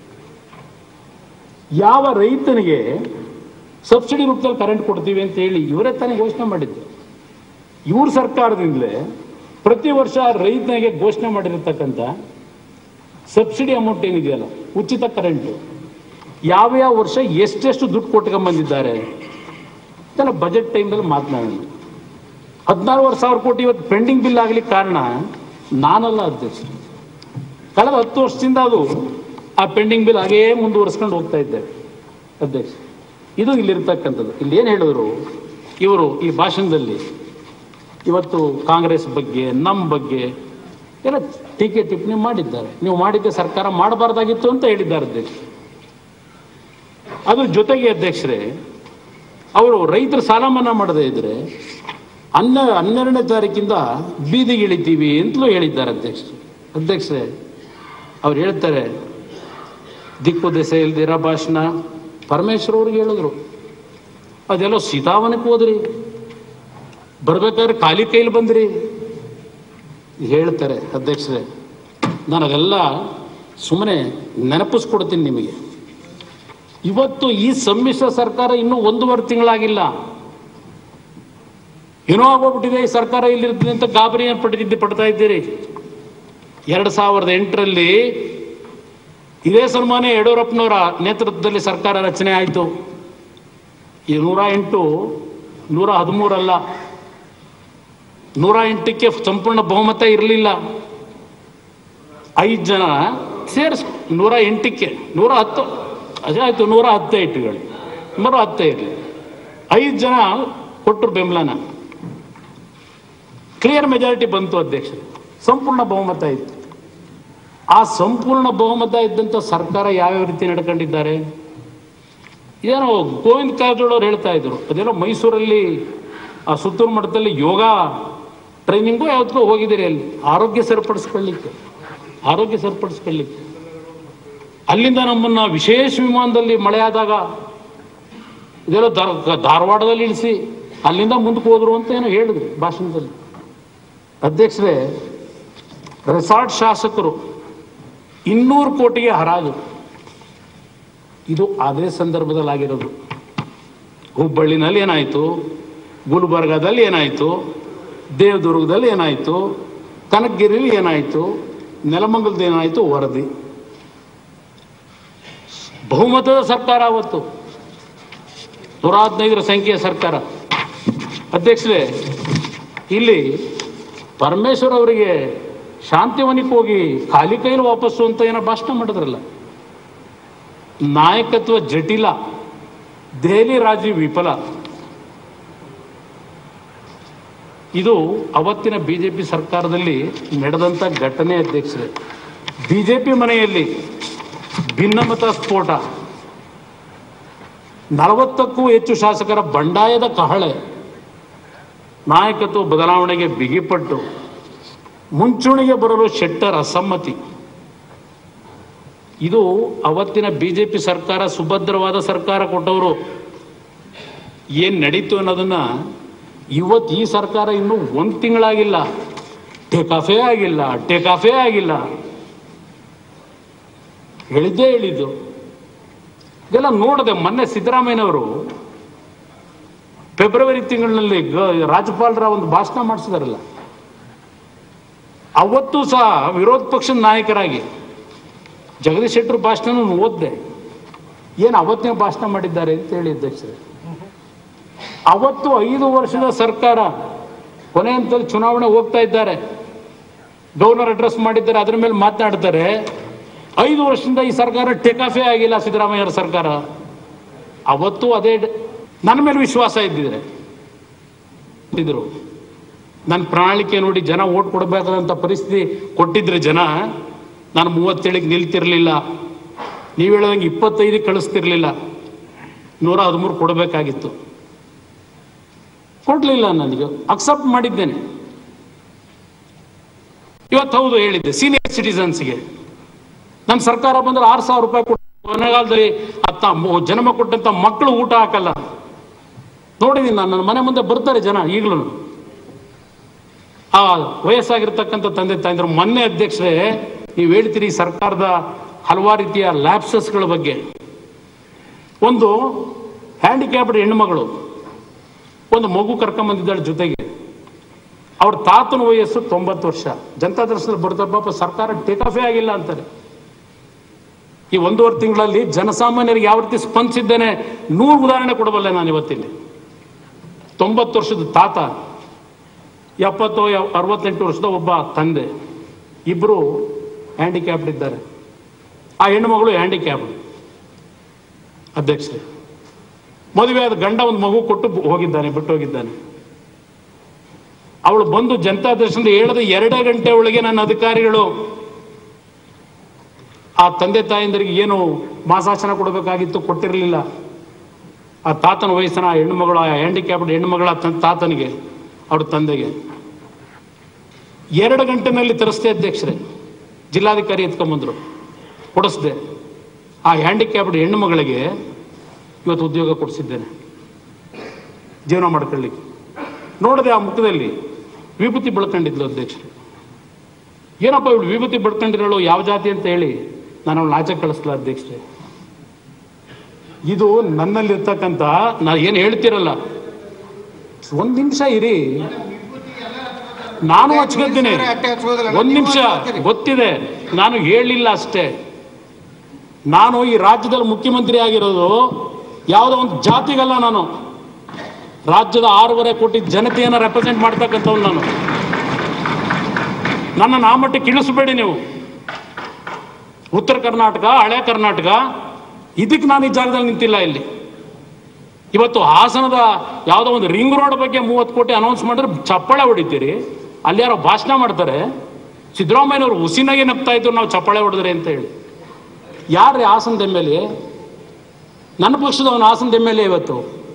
ಯಾವ ರೈತನಿಗೆ ಸಬ್ಸಿಡಿ ರೂಪದಲ್ಲಿ ಕರೆಂಟ್ ಕೊಡ್ತೀವಿ ಅಂತ ಹೇಳಿ ಇವರೇ ತಾನೇ ಘೋಷಣೆ ಮಾಡಿದ್ದು ಇವ್ರ ಸರ್ಕಾರದಿಂದಲೇ ಪ್ರತಿ ವರ್ಷ ರೈತನಿಗೆ ಘೋಷಣೆ ಮಾಡಿರತಕ್ಕಂಥ ಸಬ್ಸಿಡಿ ಅಮೌಂಟ್ ಏನಿದೆಯಲ್ಲ ಉಚಿತ ಕರೆಂಟು ಯಾವ್ಯಾವ ವರ್ಷ ಎಷ್ಟೆಷ್ಟು ದುಡ್ಡು ಕೊಟ್ಕೊಂಡ್ಬಂದಿದ್ದಾರೆ ಇದೆಲ್ಲ ಬಜೆಟ್ ಟೈಮ್ನಲ್ಲಿ ಮಾತನಾಡೋಣ ಹದಿನಾರುವರೆ ಸಾವಿರ ಕೋಟಿ ಇವತ್ತು ಪೆಂಡಿಂಗ್ ಬಿಲ್ ಆಗ್ಲಿಕ್ಕೆ ಕಾರಣ ನಾನಲ್ಲ ಅಧ್ಯಕ್ಷ ಕಳೆದ ಹತ್ತು ವರ್ಷದಿಂದ ಅದು ಆ ಪೆಂಡಿಂಗ್ ಬಿಲ್ ಹಾಗೇ ಮುಂದುವರಿಸ್ಕೊಂಡು ಹೋಗ್ತಾ ಇದ್ದೇವೆ ಅಧ್ಯಕ್ಷ ಇದು ಇಲ್ಲಿರ್ತಕ್ಕಂಥದ್ದು ಇಲ್ಲಿ ಏನು ಹೇಳಿದ್ರು ಇವರು ಈ ಭಾಷಣದಲ್ಲಿ ಇವತ್ತು ಕಾಂಗ್ರೆಸ್ ಬಗ್ಗೆ ನಮ್ಮ ಬಗ್ಗೆ ಎಲ್ಲ ಟೀಕೆ ಟಿಪ್ಪಣಿ ಮಾಡಿದ್ದಾರೆ ನೀವು ಮಾಡಿದ್ದೆ ಸರ್ಕಾರ ಮಾಡಬಾರ್ದಾಗಿತ್ತು ಅಂತ ಹೇಳಿದ್ದಾರೆ ಅಧ್ಯಕ್ಷ ಅದ್ರ ಜೊತೆಗೆ ಅಧ್ಯಕ್ಷರೇ ಅವರು ರೈತರ ಸಾಲ ಮನ್ನಾ ಮಾಡದೇ ಇದ್ರೆ ಹನ್ನ ಹನ್ನೆರಡನೇ ತಾರೀಕಿಂದ ಬೀದಿಗೆ ಇಳಿತೀವಿ ಅಂತಲೂ ಹೇಳಿದ್ದಾರೆ ಅಧ್ಯಕ್ಷರು ಅಧ್ಯಕ್ಷರೇ ಅವ್ರು ಹೇಳ್ತಾರೆ ದಿಕ್ಕು ದೆಸೆ ಇಲ್ದಿರ ಭಾಷಣ ಪರಮೇಶ್ವರ್ ಅವ್ರಿಗೆ ಹೇಳಿದ್ರು ಅದೆಲ್ಲೋ ಸೀತಾವನಕ್ಕೆ ಹೋದ್ರಿ ಬರ್ಬೇಕಾದ್ರೆ ಖಾಲಿ ಕೈಲಿ ಬಂದ್ರಿ ಹೇಳ್ತಾರೆ ಅಧ್ಯಕ್ಷರೇ ನಾನು ಅದೆಲ್ಲ ಸುಮ್ಮನೆ ನೆನಪಿಸ್ಕೊಡ್ತೀನಿ ನಿಮಗೆ ಇವತ್ತು ಈ ಸಮ್ಮಿಶ್ರ ಸರ್ಕಾರ ಇನ್ನೂ ಒಂದೂವರೆ ತಿಂಗಳಾಗಿಲ್ಲ ಏನೋ ಆಗೋಗ್ಬಿಟ್ಟಿದೆ ಈ ಸರ್ಕಾರ ಇಲ್ಲಿರ್ತದೆ ಅಂತ ಗಾಬರಿ ಪಟ್ಟಿದ್ದು ಪಡ್ತಾ ಇದ್ದೀರಿ ಎರಡು ಸಾವಿರದ ಎಂಟರಲ್ಲಿ ಇದೇ ಸನ್ಮಾನ್ಯ ಯಡಿಯೂರಪ್ಪನವರ ನೇತೃತ್ವದಲ್ಲಿ ಸರ್ಕಾರ ರಚನೆ ಆಯಿತು ಈ ನೂರ ಎಂಟು ನೂರ ಹದಿಮೂರಲ್ಲ ನೂರ ಎಂಟಕ್ಕೆ ಸಂಪೂರ್ಣ ಬಹುಮತ ಇರಲಿಲ್ಲ ಐದು ಜನ ಸೇರಿಸ್ ನೂರ ಎಂಟಕ್ಕೆ ನೂರ ಹತ್ತು ಅದೇ ಆಯಿತು ನೂರ ಹತ್ತು ಇಟ್ಟುಗಳು ನೂರ ಹತ್ತೇ ಇರಲಿ ಐದು ಜನ ಕೊಟ್ಟರು ಬೆಂಬಲನ ಕ್ಲಿಯರ್ ಮೆಜಾರಿಟಿ ಬಂತು ಅಧ್ಯಕ್ಷರು ಸಂಪೂರ್ಣ ಬಹುಮತ ಇತ್ತು ಆ ಸಂಪೂರ್ಣ ಬಹುಮತ ಇದ್ದಂಥ ಸರ್ಕಾರ ಯಾವ್ಯಾವ ರೀತಿ ನಡ್ಕೊಂಡಿದ್ದಾರೆ ಏನೋ ಗೋವಿಂದ ಕಾರಜೋಳ ಅವ್ರು ಹೇಳ್ತಾ ಇದ್ರು ಅದೇನೋ ಮೈಸೂರಲ್ಲಿ ಆ ಸುತ್ತೂರು ಮಠದಲ್ಲಿ ಯೋಗ ಟ್ರೈನಿಂಗು ಯಾವತ್ತೋ ಹೋಗಿದ್ದೀರಿ ಅಲ್ಲಿ ಆರೋಗ್ಯ ಸರಿಪಡಿಸ್ಕೊಳ್ಳಿಕ್ಕೆ ಆರೋಗ್ಯ ಸರಿಪಡಿಸ್ಕೊಳ್ಳಿಕ್ಕೆ ಅಲ್ಲಿಂದ ನಮ್ಮನ್ನ ವಿಶೇಷ ವಿಮಾನದಲ್ಲಿ ಮಳೆ ಆದಾಗ ಇದೆಲ್ಲ ಧಾರ- ಧಾರವಾಡದಲ್ಲಿ ಇಳಿಸಿ ಅಲ್ಲಿಂದ ಮುಂದಕ್ಕೆ ಹೋದ್ರು ಅಂತ ಏನೋ ಹೇಳಿದ್ರು ಭಾಷಣದಲ್ಲಿ ಅಧ್ಯಕ್ಷರೇ ರೆಸಾರ್ಟ್ ಶಾಸಕರು ಇನ್ನೂರು ಕೋಟಿಗೆ ಹರಾಜು ಇದು ಅದೇ ಸಂದರ್ಭದಲ್ಲಿ ಆಗಿರೋದು ಹುಬ್ಬಳ್ಳಿನಲ್ಲಿ ಏನಾಯಿತು ಗುಲ್ಬರ್ಗಾದಲ್ಲಿ ಏನಾಯಿತು ದೇವದುರ್ಗದಲ್ಲಿ ಏನಾಯಿತು ಕನಕಗಿರಿಲಿ ಏನಾಯಿತು ನೆಲಮಂಗಲದ ಏನಾಯಿತು ವರದಿ ಬಹುಮತದ ಸರ್ಕಾರ ಅವತ್ತು ನೂರ ಹದಿನೈದರ ಸಂಖ್ಯೆಯ ಸರ್ಕಾರ ಅಧ್ಯಕ್ಷರೇ ಇಲ್ಲಿ ಪರಮೇಶ್ವರ್ ಅವರಿಗೆ ಶಾಂತಿವನಕ್ಕೆ ಹೋಗಿ ಖಾಲಿ ಕೈಲಿ ವಾಪಸ್ಸು ಅಂತ ಏನೋ ಭಾಷಣ ಮಾಡಿದ್ರಲ್ಲ ನಾಯಕತ್ವ ಜಟಿಲ ದೆಹಲಿ ರಾಜ್ಯ ವಿಫಲ ಇದು ಅವತ್ತಿನ ಬಿಜೆಪಿ ಸರ್ಕಾರದಲ್ಲಿ ನಡೆದಂಥ ಘಟನೆ ಅಧ್ಯಕ್ಷರೇ ಬಿಜೆಪಿ ಮನೆಯಲ್ಲಿ ಭಿನ್ನಮತ ಸ್ಫೋಟ ನಲವತ್ತಕ್ಕೂ ಹೆಚ್ಚು ಶಾಸಕರ ಬಂಡಾಯದ ಕಹಳೆ ನಾಯಕತ್ವ ಬದಲಾವಣೆಗೆ ಬಿಗಿಪಟ್ಟು ಮುಂಚೂಣಿಗೆ ಬರಲು ಶೆಟ್ಟರ್ ಅಸಮ್ಮತಿ ಇದು ಅವತ್ತಿನ ಬಿಜೆಪಿ ಸರ್ಕಾರ ಸುಭದ್ರವಾದ ಸರ್ಕಾರ ಕೊಟ್ಟವರು ಏನು ನಡೀತು ಅನ್ನೋದನ್ನ ಇವತ್ತು ಈ ಸರ್ಕಾರ ಇನ್ನೂ ಒಂದು ತಿಂಗಳಾಗಿಲ್ಲ ಟೇಕಾಫೇ ಆಗಿಲ್ಲ ಟೇಕಾಫೇ ಆಗಿಲ್ಲ ಹೇಳಿದ್ದೇ ಹೇಳಿದ್ದು ಇದೆಲ್ಲ ನೋಡಿದೆ ಮೊನ್ನೆ ಸಿದ್ದರಾಮಯ್ಯನವರು ಫೆಬ್ರವರಿ ತಿಂಗಳಿನಲ್ಲಿ ಗ- ರಾಜ್ಯಪಾಲರ ಒಂದು ಭಾಷಣ ಮಾಡಿಸಿದಾರಲ್ಲ ಅವತ್ತು ಸಹ ವಿರೋಧ ಪಕ್ಷದ ನಾಯಕರಾಗಿ ಜಗದೀಶ್ ಶೆಟ್ಟರ್ ಭಾಷಣ ಓದಿದೆ ಏನು ಅವತ್ತಿನ ಭಾಷಣ ಮಾಡಿದ್ದಾರೆ ಅಂತ ಹೇಳಿ ಅಧ್ಯಕ್ಷರೇ ಅವತ್ತು ಐದು ವರ್ಷದ ಸರ್ಕಾರ ಕೊನೆ ಹಂತದಲ್ಲಿ ಚುನಾವಣೆ ಹೋಗ್ತಾ ಇದ್ದಾರೆ ಗವರ್ನರ್ ಅಡ್ರೆಸ್ ಮಾಡಿದ್ದಾರೆ ಅದ್ರ ಮೇಲೆ ಮಾತನಾಡ್ತಾರೆ ಐದು ವರ್ಷದಿಂದ ಈ ಸರ್ಕಾರ ಟೇಕಾಫೇ ಆಗಿಲ್ಲ ಸಿದ್ದರಾಮಯ್ಯರ ಸರ್ಕಾರ ಅವತ್ತು ಅದೇ ಡ- ನನ್ನ ಮೇಲೆ ವಿಶ್ವಾಸ ಇದ್ದಿದ್ರೆ ಇದ್ರು ನನ್ನ ಪ್ರಣಾಳಿಕೆ ನೋಡಿ ಜನ ಓಟ್ ಕೊಡಬೇಕಾದಂಥ ಪರಿಸ್ಥಿತಿ ಕೊಟ್ಟಿದ್ರೆ ಜನ ನಾನು ಮೂವತ್ತೇಳಿಗೆ ನಿಲ್ತಿರ್ಲಿಲ್ಲ ನೀವು ಹೇಳೋದಂಗೆ ಇಪ್ಪತ್ತೈದಕ್ಕೆ ಕಳಿಸ್ತಿರ್ಲಿಲ್ಲ ನೂರ ಹದಿಮೂರು ಕೊಡಬೇಕಾಗಿತ್ತು ಕೊಡಲಿಲ್ಲ ನನಗೆ ಅಕ್ಸೆಪ್ಟ್ ಮಾಡಿದ್ದೇನೆ ಇವತ್ತು ಹೌದು ಹೇಳಿದ್ದೆ ಸೀನಿಯರ್ ಸಿಟಿಸನ್ಸ್ಗೆ ನನ್ನ ಸರ್ಕಾರ ಬಂದ್ರೆ ಆರು ಸಾವಿರ ರೂಪಾಯಿ ಕೊಟ್ಟು ಕೊನೆಗಾಲದಲ್ಲಿ ಅತ್ತ ಮ- ಜನ್ಮ ಕೊಟ್ಟಂತ ಮಕ್ಕಳು ಊಟ ಹಾಕಲ್ಲ ನೋಡಿದ್ದೀನಿ ನಾನು ನನ್ನ ಮನೆ ಮುಂದೆ ಬರ್ತಾರೆ ಜನ ಈಗಲೂ ಆ ವಯಸ್ಸಾಗಿರ್ತಕ್ಕಂಥ ತಂದೆ ತಾಯಂದ್ರು ಮೊನ್ನೆ ಅಧ್ಯಕ್ಷರೇ ನೀವು ಹೇಳ್ತೀರಿ ಈ ಸರ್ಕಾರದ ಹಲವಾರು ರೀತಿಯ ಲ್ಯಾಪ್ಸಸ್ಗಳ ಬಗ್ಗೆ ಒಂದು ಹ್ಯಾಂಡಿಕ್ಯಾಪ್ಡ್ ಹೆಣ್ಣುಮಗಳು ಒಂದು ಮಗು ಕರ್ಕೊಂಬಂದಿದ್ದಾಳೆ ಜೊತೆಗೆ ಅವ್ರ ತಾತನ ವಯಸ್ಸು ತೊಂಬತ್ತು ವರ್ಷ ಜನತಾ ದರ್ಶನದಲ್ಲಿ ಬರ್ತಾರೆ ಪಾಪ ಸರ್ಕಾರ ಟೇಕ್ ಆಫೇ ಆಗಿಲ್ಲ ಅಂತಾರೆ ಈ ಒಂದೂವರೆ ತಿಂಗಳಲ್ಲಿ ಜನಸಾಮಾನ್ಯರಿಗೆ ಯಾವ ರೀತಿ ಸ್ಪಂದಿಸಿದ್ದೇನೆ ನೂರು ಉದಾಹರಣೆ ಕೊಡಬಲ್ಲೆ ನಾನು ಇವತ್ತಿಲ್ಲಿ ತೊಂಬತ್ತು ವರ್ಷದ ತಾತ ಎಪ್ಪತ್ತು ಎ- ಅರವತ್ತೆಂಟು ವರ್ಷದ ಒಬ್ಬ ತಂದೆ ಇಬ್ಬರು ಹ್ಯಾಂಡಿಕ್ಯಾಪ್ಡ್ ಇದ್ದಾರೆ ಆ ಹೆಣ್ಣುಮಗಳು ಹ್ಯಾಂಡಿಕ್ಯಾಪ್ ಅಧ್ಯಕ್ಷರೇ ಮದುವೆ ಆದ ಗಂಡ ಒಂದು ಮಗು ಕೊಟ್ಟು ಬ- ಹೋಗಿದ್ದಾನೆ ಬಿಟ್ಟು ಹೋಗಿದ್ದಾನೆ ಅವಳು ಬಂದು ಜನತಾ ದರ್ಶನದ ಹೇಳದ ಎರಡೇ ಗಂಟೆ ಒಳಗೆ ನನ್ನ ಅಧಿಕಾರಿಗಳು ಆ ತಂದೆ ತಾಯಂದರಿಗೆ ಏನು ಮಾಸಾಸನ ಕೊಡಬೇಕಾಗಿತ್ತು ಕೊಟ್ಟಿರಲಿಲ್ಲ ಆ ತಾತನ ವಯಸ್ಸಿನ ಆ ಹೆಣ್ಣುಮಗಳು ಆ ಹ್ಯಾಂಡಿಕ್ಯಾಪ್ಡ್ ಹೆಣ್ಣುಮಗಳ ತನ್- ತಾತನಿಗೆ ಅವ್ರ ತಂದೆಗೆ ಎರಡು ಗಂಟೆನಲ್ಲಿ ತರಿಸ್ದೆ ಅಧ್ಯಕ್ಷರೇ ಜಿಲ್ಲಾಧಿಕಾರಿ ಎತ್ಕೊಂಬಂದ್ರು ಕೊಡಿಸ್ದೆ ಆ ಹ್ಯಾಂಡಿಕ್ಯಾಪ್ಡ್ ಹೆಣ್ಣು ಮಗಳಿಗೆ ಇವತ್ತು ಉದ್ಯೋಗ ಕೊಡಿಸಿದ್ದೇನೆ ಜೀವನ ಮಾಡ್ಕೊಳ್ಳಿಕ್ಕೆ ನೋಡಿದೆ ಆ ಮುಖದಲ್ಲಿ ವಿಭೂತಿ ಬೆಳ್ಕೊಂಡಿದ್ಲು ಅಧ್ಯಕ್ಷರು ಏನಪ್ಪ ಇವಳು ವಿಭೂತಿ ಬೆಳ್ಕೊಂಡಿರೋಳು ಯಾವ ಜಾತಿ ಅಂತ ಹೇಳಿ ನಾನು ಅವಳು ಆಚೆ ಕಳಿಸ್ಲ ಅಧ್ಯಕ್ಷರೇ ಇದು ನನ್ನಲ್ಲಿರ್ತಕ್ಕಂಥ ನಾ ಏನು ಹೇಳ್ತಿರಲ್ಲ ಒಂದು ನಿಮಿಷ ಇರಿ ನಾನು ಹಚ್ಕೊತೀನಿ ಒಂದ್ ನಿಮಿಷ ಗೊತ್ತಿದೆ ನಾನು ಹೇಳಿಲ್ಲ ಅಷ್ಟೇ ನಾನು ಈ ರಾಜ್ಯದಲ್ಲಿ ಮುಖ್ಯಮಂತ್ರಿ ಆಗಿರೋದು ಯಾವುದೋ ಒಂದು ಜಾತಿಗಲ್ಲ ನಾನು ರಾಜ್ಯದ ಆರೂವರೆ ಕೋಟಿ ಜನತೆಯನ್ನು ರೆಪ್ರೆಸೆಂಟ್ ಮಾಡ್ತಕ್ಕಂಥವ್ನು ನಾನು ನನ್ನ ನಾಮಟ್ಟಕ್ಕೆ ಇಳಿಸಬೇಡಿ ನೀವು ಉತ್ತರ ಕರ್ನಾಟಕ ಹಳೆ ಕರ್ನಾಟಕ ಇದಕ್ಕೆ ನಾನು ಈ ಜಾಗದಲ್ಲಿ ನಿಂತಿಲ್ಲ ಇಲ್ಲಿ ಇವತ್ತು ಹಾಸನದ ಯಾವುದೋ ಒಂದು ರಿಂಗ್ ರೋಡ್ ಬಗ್ಗೆ ಮೂವತ್ತು ಕೋಟಿ ಅನೌನ್ಸ್ ಮಾಡಿದ್ರೆ ಚಪ್ಪಾಳೆ ಹೊಡಿತೀರಿ ಅಲ್ಲಿ ಯಾರೋ ಭಾಷಣ ಮಾಡ್ತಾರೆ ಸಿದ್ದರಾಮಯ್ಯನವರು ಉಸಿನಾಗೆ ನಗ್ತಾ ಇದ್ರು ನಾವು ಚಪ್ಪಾಳೆ ಹೊಡೆದ್ರೆ ಅಂತ ಹೇಳಿ ಯಾರ್ರಿ ಹಾಸನದ ಎಮ್ ಎಲ್ ಎ ನನ್ನ ಪಕ್ಷದವನು ಹಾಸನದ ಎಮ್ ಎಲ್ ಎ ಇವತ್ತು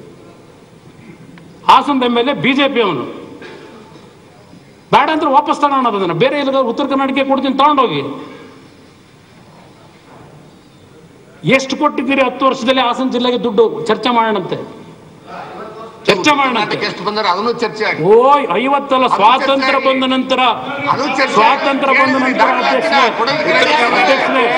ಹಾಸನದ M L A B J P ಅವನು ಬೇಡ ಅಂದ್ರೆ ವಾಪಸ್ ತಗೋಣ ಅದನ್ನ ಬೇರೆ ಎಲ್ಲಾದ್ರೂ ಉತ್ತರ ಕರ್ನಾಟಕಕ್ಕೆ ಕೊಡ್ತೀನಿ ತಗೊಂಡೋಗಿ ಎಷ್ಟು ಕೊಟ್ಟಿದ್ದೀರಿ ಹತ್ತು ವರ್ಷದಲ್ಲಿ ಹಾಸನ ಜಿಲ್ಲೆಗೆ ದುಡ್ಡು ಚರ್ಚೆ ಮಾಡೋಣಂತೆ ಚರ್ಚೆ ಮಾಡೋಣಂತೆ ಎಷ್ಟು ಬಂದರೆ ಅದನ್ನು ಚರ್ಚೆ ಆಗಿ ಓಯ್ ಐವತ್ತಲ್ಲ ಸ್ವಾತಂತ್ರ್ಯ ಬಂದ ನಂತರ ಅದು ಚರ್ಚೆ ಸ್ವಾತಂತ್ರ್ಯ ಬಂದ ನಂತರ ಅಧ್ಯಕ್ಷರೇ ಅಧ್ಯಕ್ಷರೇ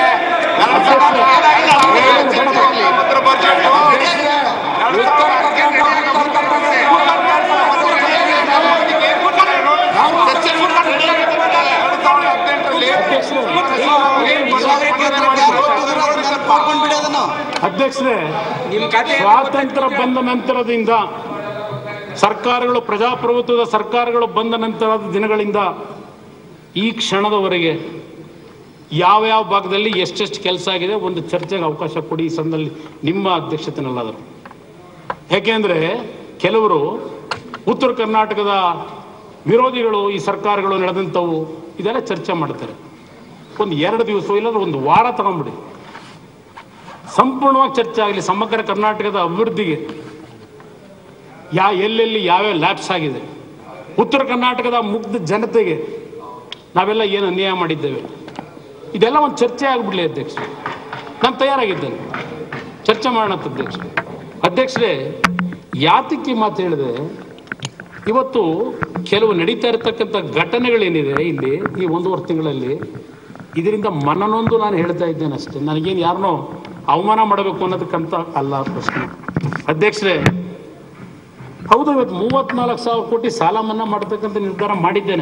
ಅಧ್ಯಕ್ಷರೇ ಸ್ವಾತಂತ್ರ್ಯ ಬಂದ ನಂತರದಿಂದ ಸರ್ಕಾರಗಳು ಪ್ರಜಾಪ್ರಭುತ್ವದ ಸರ್ಕಾರಗಳು ಬಂದ ನಂತರದ ದಿನಗಳಿಂದ ಈ ಕ್ಷಣದವರೆಗೆ ಯಾವ ಯಾವ ಭಾಗದಲ್ಲಿ ಎಷ್ಟೆಷ್ಟು ಕೆಲಸ ಆಗಿದೆ ಒಂದು ಚರ್ಚೆಗೆ ಅವಕಾಶ ಕೊಡಿ ಈ ಸಂದರ್ಭದಲ್ಲಿ ನಿಮ್ಮ ಅಧ್ಯಕ್ಷತೆನಲ್ಲಾದರು ಯಾಕೆಂದ್ರೆ ಕೆಲವರು ಉತ್ತರ ಕರ್ನಾಟಕದ ವಿರೋಧಿಗಳು ಈ ಸರ್ಕಾರಗಳು ನಡೆದಂಥವು ಇದೆಲ್ಲ ಚರ್ಚೆ ಮಾಡ್ತಾರೆ ಒಂದು ಎರಡು ದಿವಸ ಇಲ್ಲಾಂದ್ರೆ ಒಂದು ವಾರ ತಗೊಂಬಿಡಿ ಸಂಪೂರ್ಣವಾಗಿ ಚರ್ಚೆ ಆಗಲಿ ಸಮಗ್ರ ಕರ್ನಾಟಕದ ಅಭಿವೃದ್ಧಿಗೆ ಯಾ ಎಲ್ಲೆಲ್ಲಿ ಯಾವ್ಯಾವ ಲ್ಯಾಬ್ಸ್ ಆಗಿದೆ ಉತ್ತರ ಕರ್ನಾಟಕದ ಮುಗ್ಧ ಜನತೆಗೆ ನಾವೆಲ್ಲ ಏನು ಅನ್ಯಾಯ ಮಾಡಿದ್ದೇವೆ ಇದೆಲ್ಲ ಒಂದು ಚರ್ಚೆ ಆಗಿಬಿಡ್ಲಿ ಅಧ್ಯಕ್ಷ ನಾನು ತಯಾರಾಗಿದ್ದೇನೆ ಚರ್ಚೆ ಮಾಡೋಣ ಅಂತ ಅಧ್ಯಕ್ಷ ಅಧ್ಯಕ್ಷರೇ ಯಾತಕ್ಕೆ ಈ ಮಾತು ಹೇಳಿದೆ ಇವತ್ತು ಕೆಲವು ನಡೀತಾ ಇರತಕ್ಕಂಥ ಘಟನೆಗಳೇನಿದೆ ಇಲ್ಲಿ ಈ ಒಂದೂವರೆ ತಿಂಗಳಲ್ಲಿ ಇದರಿಂದ ಮನನೊಂದು ನಾನು ಹೇಳ್ತಾ ಇದ್ದೇನೆ ಅಷ್ಟೇ ನನಗೇನು ಯಾರನ್ನೋ ಅವಮಾನ ಮಾಡಬೇಕು ಅನ್ನೋದಕ್ಕಂತ ಅಲ್ಲ ಪ್ರಶ್ನೆ ಅಧ್ಯಕ್ಷರೇ ಹೌದು ಇವತ್ತು ಮೂವತ್ನಾಲ್ಕು ಸಾವಿರ ಕೋಟಿ ಸಾಲ ಮನ್ನಾ ಮಾಡತಕ್ಕಂಥ ನಿರ್ಧಾರ ಮಾಡಿದ್ದೇನೆ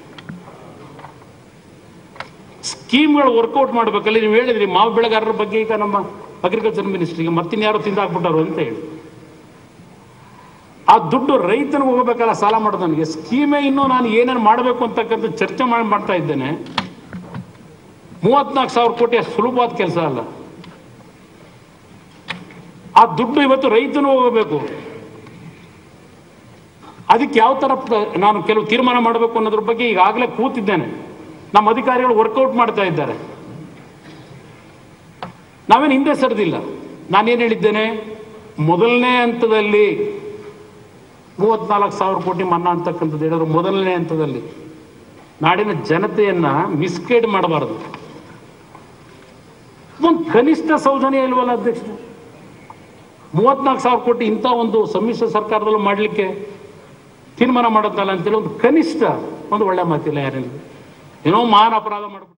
ಸ್ಕೀಮ್ಗಳು ವರ್ಕೌಟ್ ಮಾಡ್ಬೇಕಲ್ಲ ನೀವು ಹೇಳಿದ್ರಿ ಮಾವು ಬೆಳೆಗಾರರ ಬಗ್ಗೆ ಈಗ ನಮ್ಮ ಅಗ್ರಿಕಲ್ಚರ್ ಮಿನಿಸ್ಟ್ರಿಗೆ ಮತ್ತಿನ್ಯಾರೋ ತಿಂದಾಕ್ಬಿಟ್ಟಾರು ಅಂತ ಹೇಳಿ ಆ ದುಡ್ಡು ರೈತನಿಗೆ ಹೋಗಬೇಕಲ್ಲ ಸಾಲ ಮಾಡೋದನಿಗೆ ಸ್ಕೀಮೇ ಇನ್ನೂ ನಾನು ಏನೇನು ಮಾಡಬೇಕು ಅಂತಕ್ಕಂಥ ಚರ್ಚೆ ಮಾಡಿ ಮಾಡ್ತಾ ಇದ್ದೇನೆ ಮೂವತ್ನಾಲ್ಕು ಸಾವಿರ ಕೋಟಿ ಅಷ್ಟು ಸುಲಭವಾದ ಕೆಲಸ ಅಲ್ಲ ಆ ದುಡ್ಡು ಇವತ್ತು ರೈತನು ಹೋಗಬೇಕು ಅದಕ್ಕೆ ಯಾವ ಥರ ಪ್ರ- ನಾನು ಕೆಲವು ತೀರ್ಮಾನ ಮಾಡಬೇಕು ಅನ್ನೋದ್ರ ಬಗ್ಗೆ ಈಗಾಗಲೇ ಕೂತಿದ್ದೇನೆ ನಮ್ಮ ಅಧಿಕಾರಿಗಳು ವರ್ಕೌಟ್ ಮಾಡ್ತಾ ಇದ್ದಾರೆ ನಾವೇನು ಹಿಂದೆ ಸರಿದಿಲ್ಲ ನಾನೇನು ಹೇಳಿದ್ದೇನೆ ಮೊದಲನೇ ಹಂತದಲ್ಲಿ ಮೂವತ್ನಾಲ್ಕು ಸಾವಿರ ಕೋಟಿ ಮನ್ನಾ ಅಂತಕ್ಕಂಥದ್ದು ಹೇಳಿದ್ರು ಮೊದಲನೇ ಹಂತದಲ್ಲಿ ನಾಡಿನ ಜನತೆಯನ್ನ ಮಿಸ್ಗೈಡ್ ಮಾಡಬಾರದು ಒಂದು ಕನಿಷ್ಠ ಸೌಜನ್ಯ ಇಲ್ವಲ್ಲ ಅಧ್ಯಕ್ಷ ಮೂವತ್ನಾಲ್ಕು ಸಾವಿರ ಕೋಟಿ ಇಂಥ ಒಂದು ಸಮ್ಮಿಶ್ರ ಸರ್ಕಾರದಲ್ಲೂ ಮಾಡಲಿಕ್ಕೆ ತೀರ್ಮಾನ ಮಾಡುತ್ತಲ್ಲ ಅಂತೇಳಿ ಒಂದು ಕನಿಷ್ಠ ಒಂದು ಒಳ್ಳೆ ಮಾತಿಲ್ಲ ಯಾರಿಲ್ಲ ಏನೋ ಮಹಾನ್ ಅಪರಾಧ ಮಾಡ್ಬಿಟ್ಟು